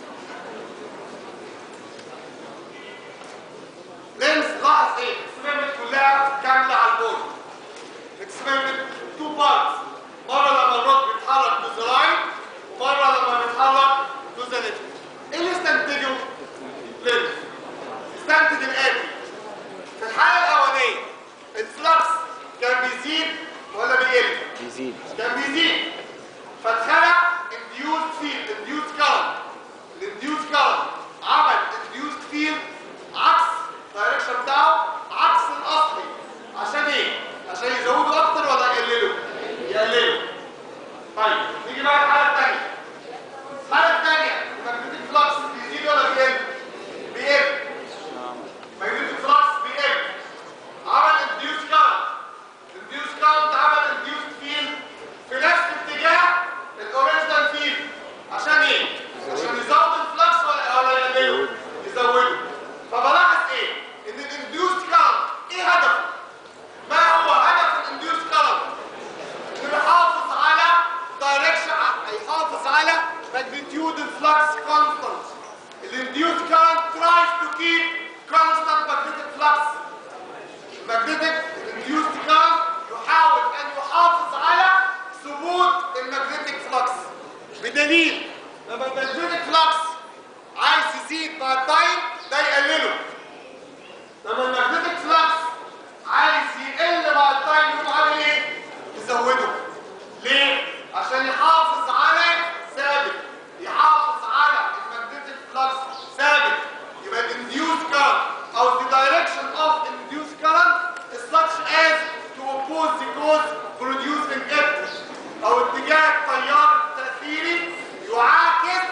لينس لاحظ ايه الاكسبيرمنت كلها كامله على البورد الاكسبيرمنت تو بارتس مره لما الروك بيتحرك تو ذا لاين ومره لما بيتحرك تو ذا ليفت ايه اللي استنتجه لينس استنتج الاتي في الحاله الاولانيه الفلكس كان بيزيد ولا بيقل بيزيد كان بيزيد فاتخلق induced field induced current الانديوس current عمل induced field عكس الدايركشن بتاعه عكس الاصلي عشان ايه؟ عشان يزودوا اكتر ولا يقللوا؟ يقللوا طيب نيجي بقى الحاله الثانيه الحاله الثانيه الماجنتيك فلكس بيزيد ولا بيقل؟ بيقل ماجنتيك فلكس بيقل عمل induced current induced current عمل induced field في نفس اتجاه الاوريجينال فيلد عشان ايه؟ عشان يزود الفلكس ولا ولا يقلله؟ يزوده فبلاحظ ايه؟ ان الانديوست current ايه هدفه؟ ما هو هدف الانديوست current؟ انه يحافظ على دايركشن يحافظ على magnitude flux constant. الانديوست current tries to keep constant magnetic flux. المagnetic induced current يحاول ان يحافظ على ثبوت المagnetic flux بدليل لما المagnetic flux عايز يزيد مع التايم ده يقلله لما المagnetic flux عايز يقل مع التايم يقوم عامل ايه؟ يزوده ليه؟ عشان يحافظ على ثابت يحافظ على المagnetic flux ثابت يبقى induced current او the direction of induced current is such as to oppose the cause producing it او اتجاه التيار التأثيري يعاكس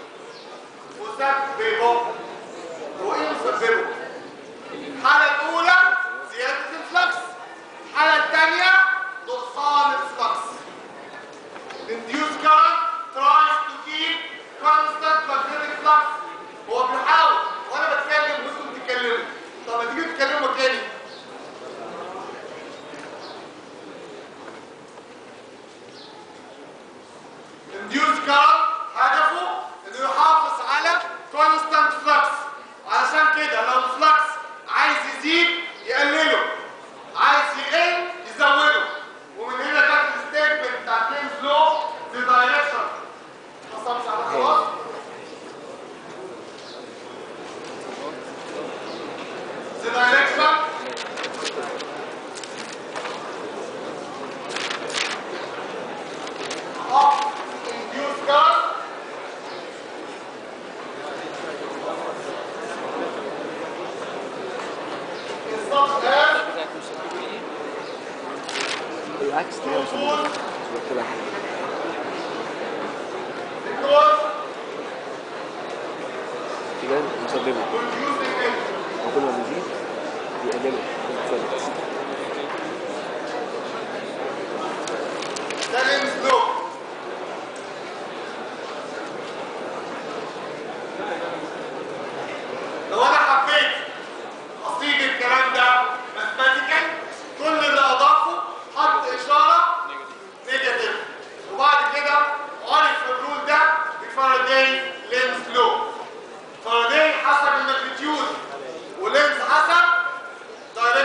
مسببه هو ايه مسببه؟ الحالة الأولى زيادة الفلكس الحالة الثانية نقصان الفلكس induced current tries to keep constant magnetic flux هو بيحاول وانا بتكلم وانتم بتتكلموا طب ما تيجي تتكلموا مكاني induced current هدفه انه يحافظ على constant flux علشان كده لو الفلكس عايز يزيد يقلله عايز يقل يزوده ومن هنا كانت الستيتمنت بتاعت لينز لو في دايركشن حصلش على خلاص The direction of induced current is such as بتاعت مسبب ايه بالعكس كده مش oppose مش بكتبها حاجة because اتجاه مسببه producing it وكل ما بيزيد بيقلله ثابت ده لينز لو لو انا حبيت اصيغ الكلام ده ماثماتيكال كل اللي اضافه حط اشاره نيجاتيف وبعد كده عرف الرول ده بفاراداي لينز لو فاراداي حسب الماجنتيود ولينز حسب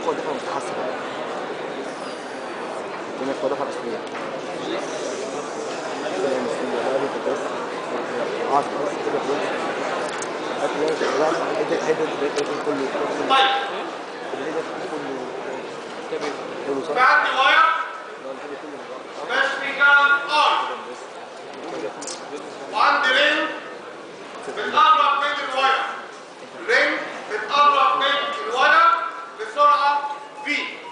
قوة دفع متحسن الدنيا قوة دفع أصلية كده مسؤولية لا دي كده بس عارف بس كده كويس هتلاقي لا هيدا هيدا هيدا كله طيب هيدا كله كله في صح عندي واير لا الهيدا كله ماشي في كارنت ار وعندي رينج بتقرب من الواير رينج بتقرب من الواير بسرعة V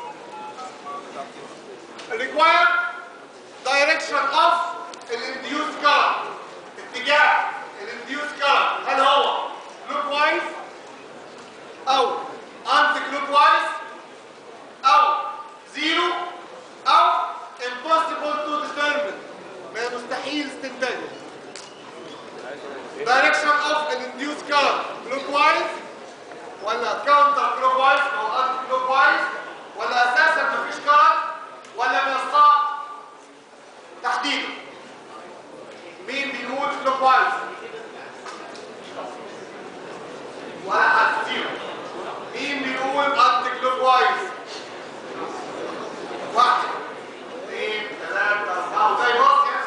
require direction of induced current اتجاه induced current هل هو clockwise أو anti clockwise أو zero أو impossible to determine ما مستحيل استنتاجه direction of an induced current clockwise ولا counter clockwise او anti clockwise ولا اساسا مفيش current ولا من الصعب تحديده مين بيقول clockwise ولا حد زيرو مين بيقول anti clockwise واحد اثنين ثلاثة أربعة وزي بص يا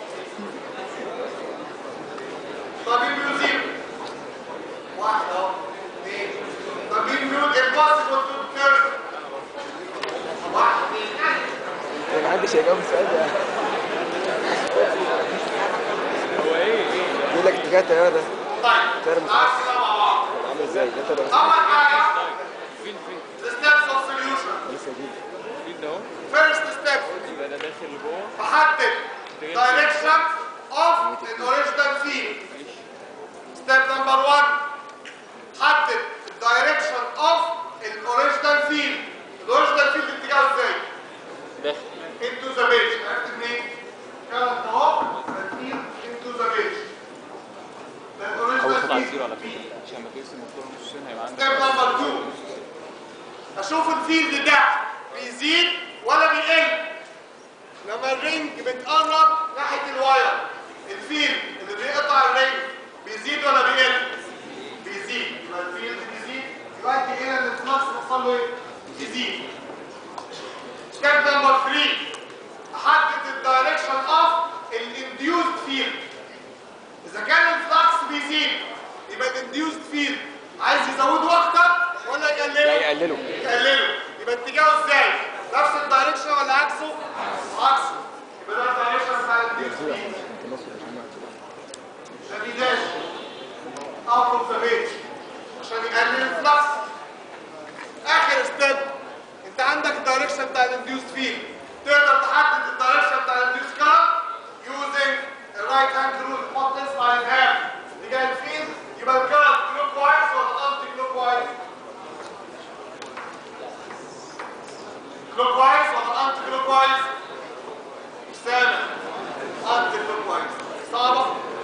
طب مين بيقول زيرو؟ واحد اهو اثنين طب مين بيقول impossible to turn؟ واحد اثنين ما حدش هيجاوب السؤال ده هو ايه ايه بيقول لك اتجاه التيار ده طيب ترم تعال خاص. كده مع بعض عامل ازاي ده تبقى أول حاجة فين فين the steps of solution لسه جديد فين ده اهو first step يبقى ده داخل لجوه بحدد direction of an original field step number one حدد direction of an original field الاوريجينال فيلد اتجاهه ازاي؟ داخل into the page عرفت منين؟ كانت اهو الفيلد into the page ده او الاوريجينال خد على فيلد الزيرو على فكره عشان ما تقسم الكوره نصين هيبقى عندك ستيب نمبر 2 اشوف الفيلد ده بيزيد ولا بيقل لما الرينج بتقرب ناحيه الواير الفيلد اللي بيقطع الرينج بيزيد ولا بيقل بيزيد يبقى الفيلد بيزيد يؤدي الى ان الفلكس يحصل له ايه يزيد ستيب نمبر 3 احدد الدايركشن اوف الانديوزد فيلد اذا كان الفلكس بيزيد يبقى الانديوزد فيلد عايز يزوده اكتر ولا لا يقلله يقلله يقلله يبقى اتجاهه ازاي نفس الدايركشن ولا عكسه عكسه يبقى ده الدايركشن بتاع الانديوزد فيلد انت نص الجماعه شديدات اوت اوف ذا بيج عشان يقلل الفلكس اخر ستيب انت عندك الدايركشن بتاع الانديوست فيلد تقدر تحدد الدايركشن بتاع الانديوست كارنت يوزنج الرايت هاند رول تحط اسمع الهام اتجاه الفيلد يبقى الكارنت كلوك وايز ولا انتي كلوك وايز كلوك وايز ولا انتي كلوك وايز سامع انتي كلوك وايز صعبه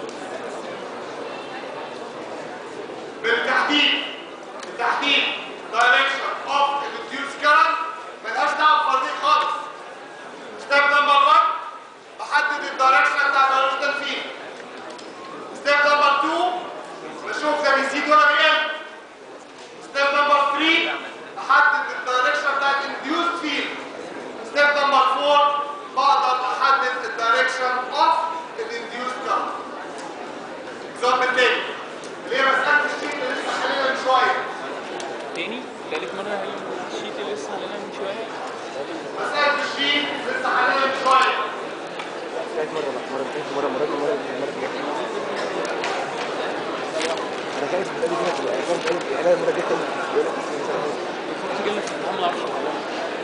بالتحديد بالتحديد direction of the reduced current ملهاش دعوه بفرضيه خالص ستيب نمبر 1 بحدد الدايركشن بتاع الاوريجينال فيلد ستيب نمبر 2 بشوف ده بيزيد ولا بيقل ستيب نمبر 3 احدد الدايركشن بتاع الانديوست فيلد ستيب نمبر 4 بقدر احدد الدايركشن اوف الانديوست كارنت اكزامبل تاني اللي هي مساله الشيت اللي لسه حاليا من شويه تاني تالت مرة هي الشيت اللي لسه علينا من شوية مساله الشيت لسه حاليا من شويه ثلاث مرة بقى مرة ثلاث مرة مرة مرة مرة مرة أنا خايف من الأدي دي تبقى أنا خايف أنا المرة الجاية يقول لك المفروض تجي لنا في الامتحان ما اعرفش والله.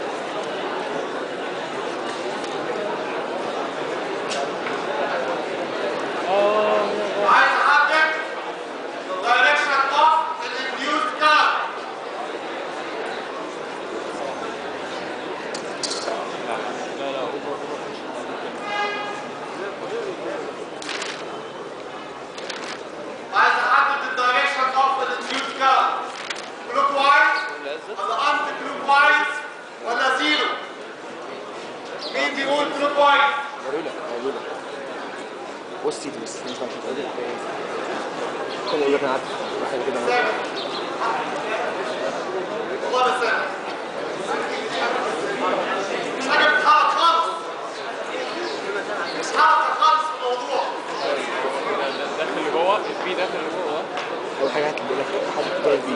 اه عايز احدد الدايركشن اوف الانديوست كارنت لا لا اوفر اوفر عايز احدد الدايركشن اوف الانديوست كارنت كلوك وايز ولا انت كلوك وايز ولا زيرو مين بيقول كلوك وايز قالوا لك قالوا لك بص سيدي بس مش عارف تقول لك ايه كده يقول لك انا عارف واحد كده سامع والله بس سامع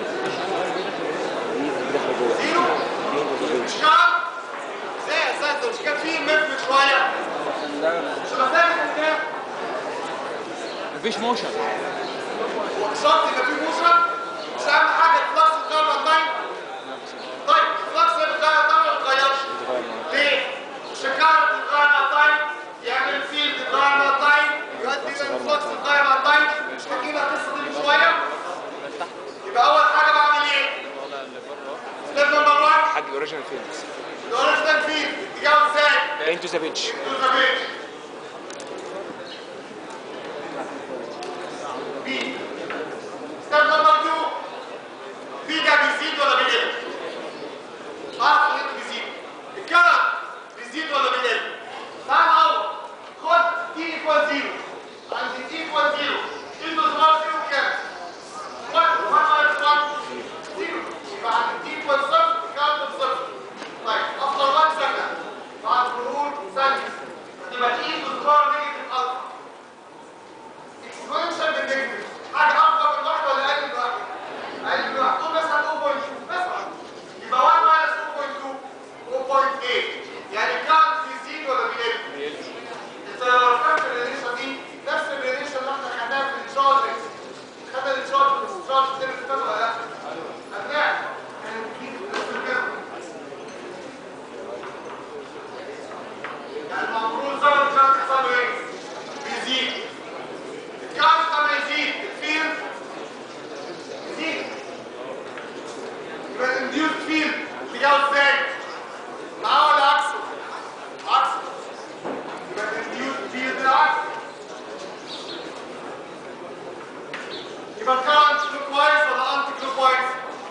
دي داخله جوه زيرو دي انت مش كام ازاي يا اساتذه مش كان في مف شويه مش المسافه كانت كام مفيش موشن شرط يبقى في موشن مش اهم حاجه الفلكس الكهرباء تايم طيب الفلكس اللي بتغير تايم ما بتتغيرش ليه؟ مش الكهرباء بتتغير مع تايم يعمل فيلد بتتغير مع تايم يؤدي الى الفلكس بتتغير مع تايم مش حكينا القصه دي من شويه يبقى اول حاجه بعمل ايه؟ ستيب نمبر 1 حاج اوريجينال فيلدز الاوريجنال فيلد اتجاهه ازاي؟ انتو ذا بيتش into the page. B. Step number two. B ده بيزيد ولا بيقل؟ اعرف ان انت بيزيد. الكلام بيزيد ولا بيقل؟ تعال نعوض. خد T equal zero. عند T equal zero. into the bar zero كام؟ 1 1 minus 1 0 يبقى عند T equal صفر الكلام ده بصفر. طيب after 1 second بعد مرور ثانية تبقى T equal the bar negative alpha. اكسبونشال بالنيجاتيف حاجه اكبر من واحد ولا اقل من واحد؟ اقل من واحد قول مثلا 0.2 مثلا يبقى 1 ماينس 0.2 0.8 يعني كام بيزيد ولا بيقل؟ انت لو فاكر الريليشن دي نفس الريليشن اللي احنا خدناها في التشارجز خدنا التشارج في التشارج اللي فاتت ولا لا؟ خدناها كانت بتجيب نفس الكلام يعني المفروض زمن الشمس يحصل له ايه؟ بيزيد الكارت لما يزيد الفيلد يزيد يبقى الانديوس فيلد اتجاهه ازاي؟ معاه ولا عكسه؟ عكسه يبقى الانديوس فيلد العكس يبقى الكارنت كلوك وايز ولا انتي كلوك وايز؟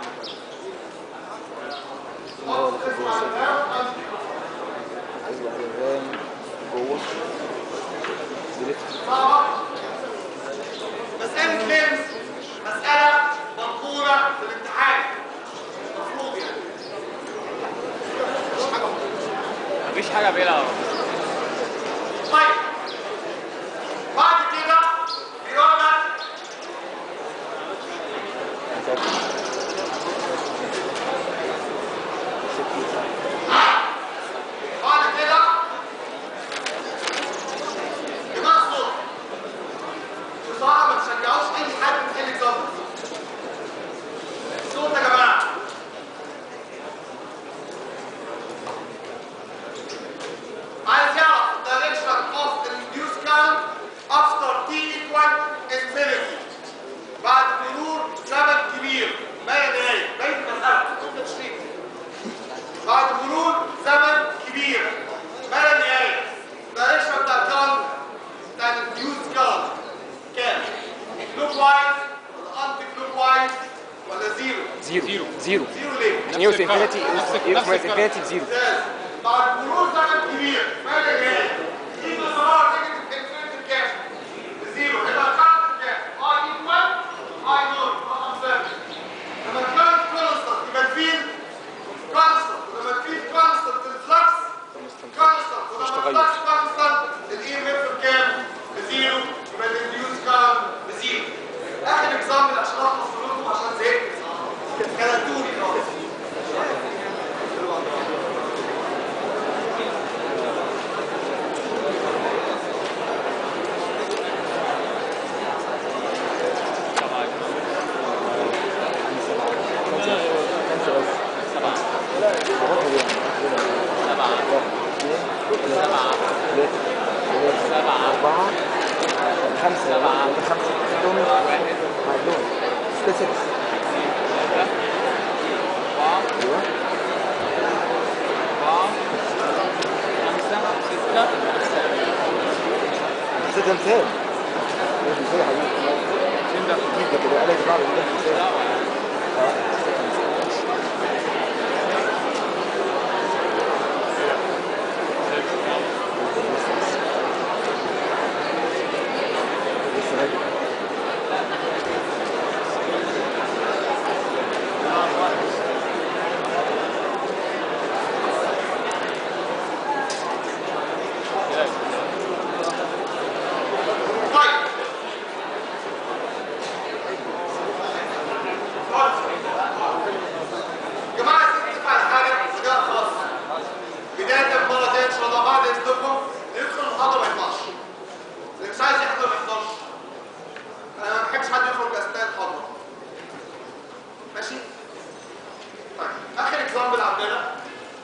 حط اسم على الهواء انتي كلوك ايوه على الرام جوه ديليفت صعبة مسألة لينز مسألة مقبولة في الامتحان مفروض يعني مش حاجة مفروض. مفيش حاجه بيلعب طيب بعد كده بيقول لك بعد كده جماعة الصوت بصراحة ما تشجعوش أي حد من اللي يتصور الصوت يا جماعة عايز يعرف direction of the reduced current after t equal infinity بعد مرور زمن كبير ما لا نهاية بقيت المسألة كنت تشريح بعد مرور زمن كبير ما لا نهاية direction بتاع الكرنت بتاع الريديوست كرنت كام؟ كلوك وايز ولا انتي كلوك وايز ولا زيرو؟ زيرو زيرو زيرو زيرو ليه؟ نيو في الكلام. انفينيتي نفس- يو نفس في الكلام. انفينيتي زيرو ممتاز بعد مرور زمن كبير ما لا نهاية يجي صراع نيجاتيف انفينيتي كام؟ زيرو يبقى الكرنت كام؟ اي ايكوال اي نور رقم ثابت لما الكرنت كونستنت يبقى الفيلد كونستنت ولما الفيلد كونستنت الفلكس كونستنت ولما تغير. الفلكس كونستنت الاي ام اف بكام؟ بزيرو يبقى الانديوس كام؟ بزيرو اخر اكزامبل عشان اخلص منكم عشان زهقت كلتوني خالص سبعة أربعة خمسة سبعة. خمسة دول واحد معلوم ستة ستة ثلاثة أربعة أيوه أربعة خمسة ستة ستة مثال مثال يا حبيبي فين ده؟ جيب ده كده أنا يا جماعة ده مثال لا اه ستة مثال لسه راجع طيب ماشي طيب اخر اكزامبل عندنا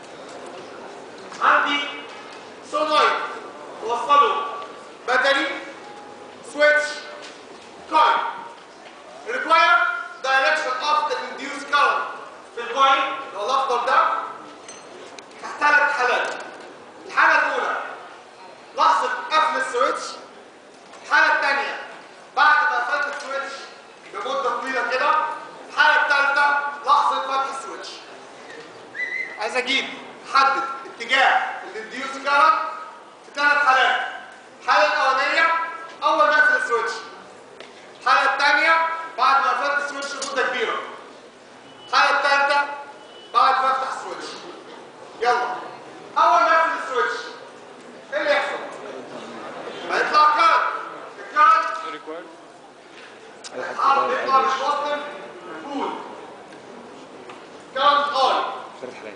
عندي سونويد وصله باتري سويتش كوين require direction of the induced current في الكوين اللي هو الاخضر ده ثلاث حالات الحاله الاولى لحظه قفل السويتش الحاله الثانيه بعد ما قفلت السويتش بمده طويله كده الحاله الثالثه لحظه فتح السويتش عايز اجيب حدد اتجاه الانديوس كارنت في ثلاث حالات الحاله الاولانيه اول ما اقفل السويتش الحاله الثانيه بعد ما قفلت السويتش مده كبيره الحاله الثالثه بعد ما افتح السويتش يلا اول ما اقفل السويتش ايه اللي يحصل هيطلع كارنت الكارنت ريكوايرد الحرب يطلع مش واصل فول كارنت اي ثلاث حالات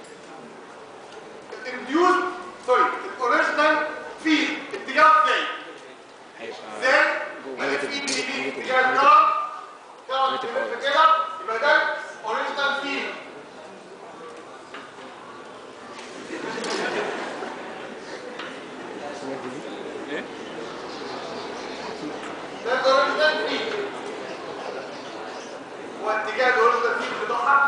الانديوز سوري الاوريجينال فيد اتجاه ازاي هيبقى ازاي انا في ايدي دي اتجاه الكرم كرم يلف كده يبقى ده اوريجينال فيد ايه؟ ده الاوريجينال فيد هو اتجاه الاوريجينال فيد بتاعها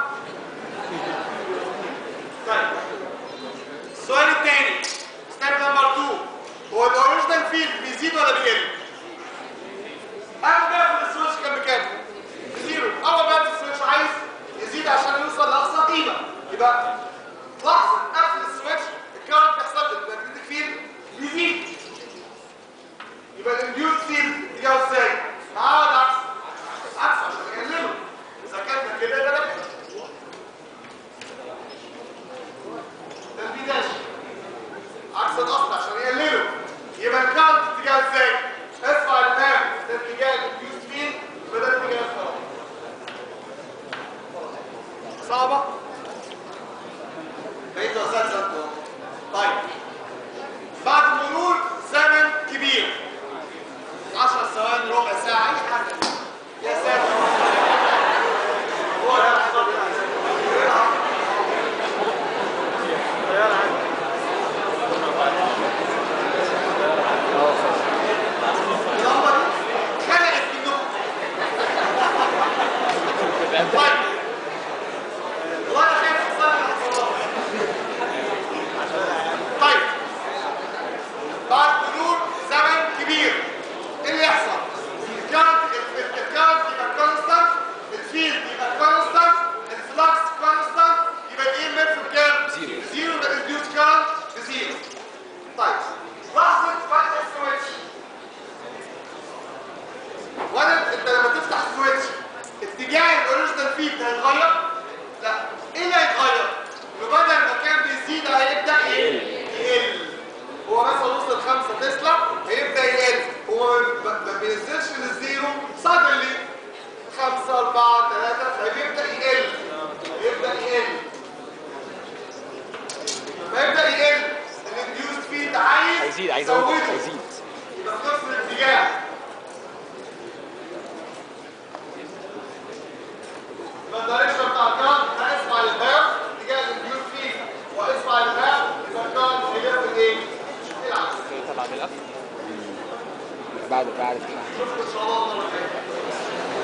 طيب السؤال الثاني ستيب نمبر 2 هو الاوريجينال فيد بيزيد ولا بيقل؟ اول ما يقفل السويتش كان بكام؟ بزيرو اول ما يقفل السويتش عايز يزيد عشان يوصل لاقصى قيمه يبقى لحظه قفل السويتش الكارنت بيحصل الماجنتيك فيلد بيزيد يبقى الانديوس فيلد اتجاهه ازاي؟ معاه ولا عكس؟ عكس عشان يقلله اذا كان كده يبقى ده ده البي داش عكس الاصل عشان يقلله يبقى الكارنت اتجاه ازاي؟ اسمع الامام ده اتجاه الانديوس فيلد يبقى ده اتجاه الكارنت صعبه؟ بقيت اساتذه انتوا طيب بعد مرور زمن كبير 10 ثواني ربع ساعه اي حاجه يا ساتر هو ده الحساب اللمبه دي خلقت منكم طيب وانا خايف اتصل طيب بعد مرور زمن كبير ايه اللي يحصل؟ الكارنت الكارنت يبقى كونستانت الفيلد يبقى كونستانت الفلكس كونستانت يبقى الاي ام اف بكام؟ زيرو. زيرو يبقى الريديوس كارنت بزيرو طيب لحظه فتح السويتش وانا انت لما تفتح السويتش اتجاه الاوريجينال فيلد هيتغير؟ لا ايه اللي هيتغير؟ انه بدل ما كان بيزيد هيبدا يقل يقل هو مثلا وصل 5 تسلا هيبدا يقل هو ما ما بينزلش للزيرو سادنلي 5 4 3 فبيبدا يقل يبدا يقل لما يبدا يقل الانديوست فيلد عايز هيزيد عايز يزوده. أقول هيزيد يبقى في نفس الاتجاه يبقى الدايركشن بتاع الكارت هيسمع للباب اتجاه الانديوس فيه واسمع للباب يبقى الكارت هيلف الايه؟ العكس طبعا بالقفل بعد بعد نشوفكم ان شاء الله المره الجايه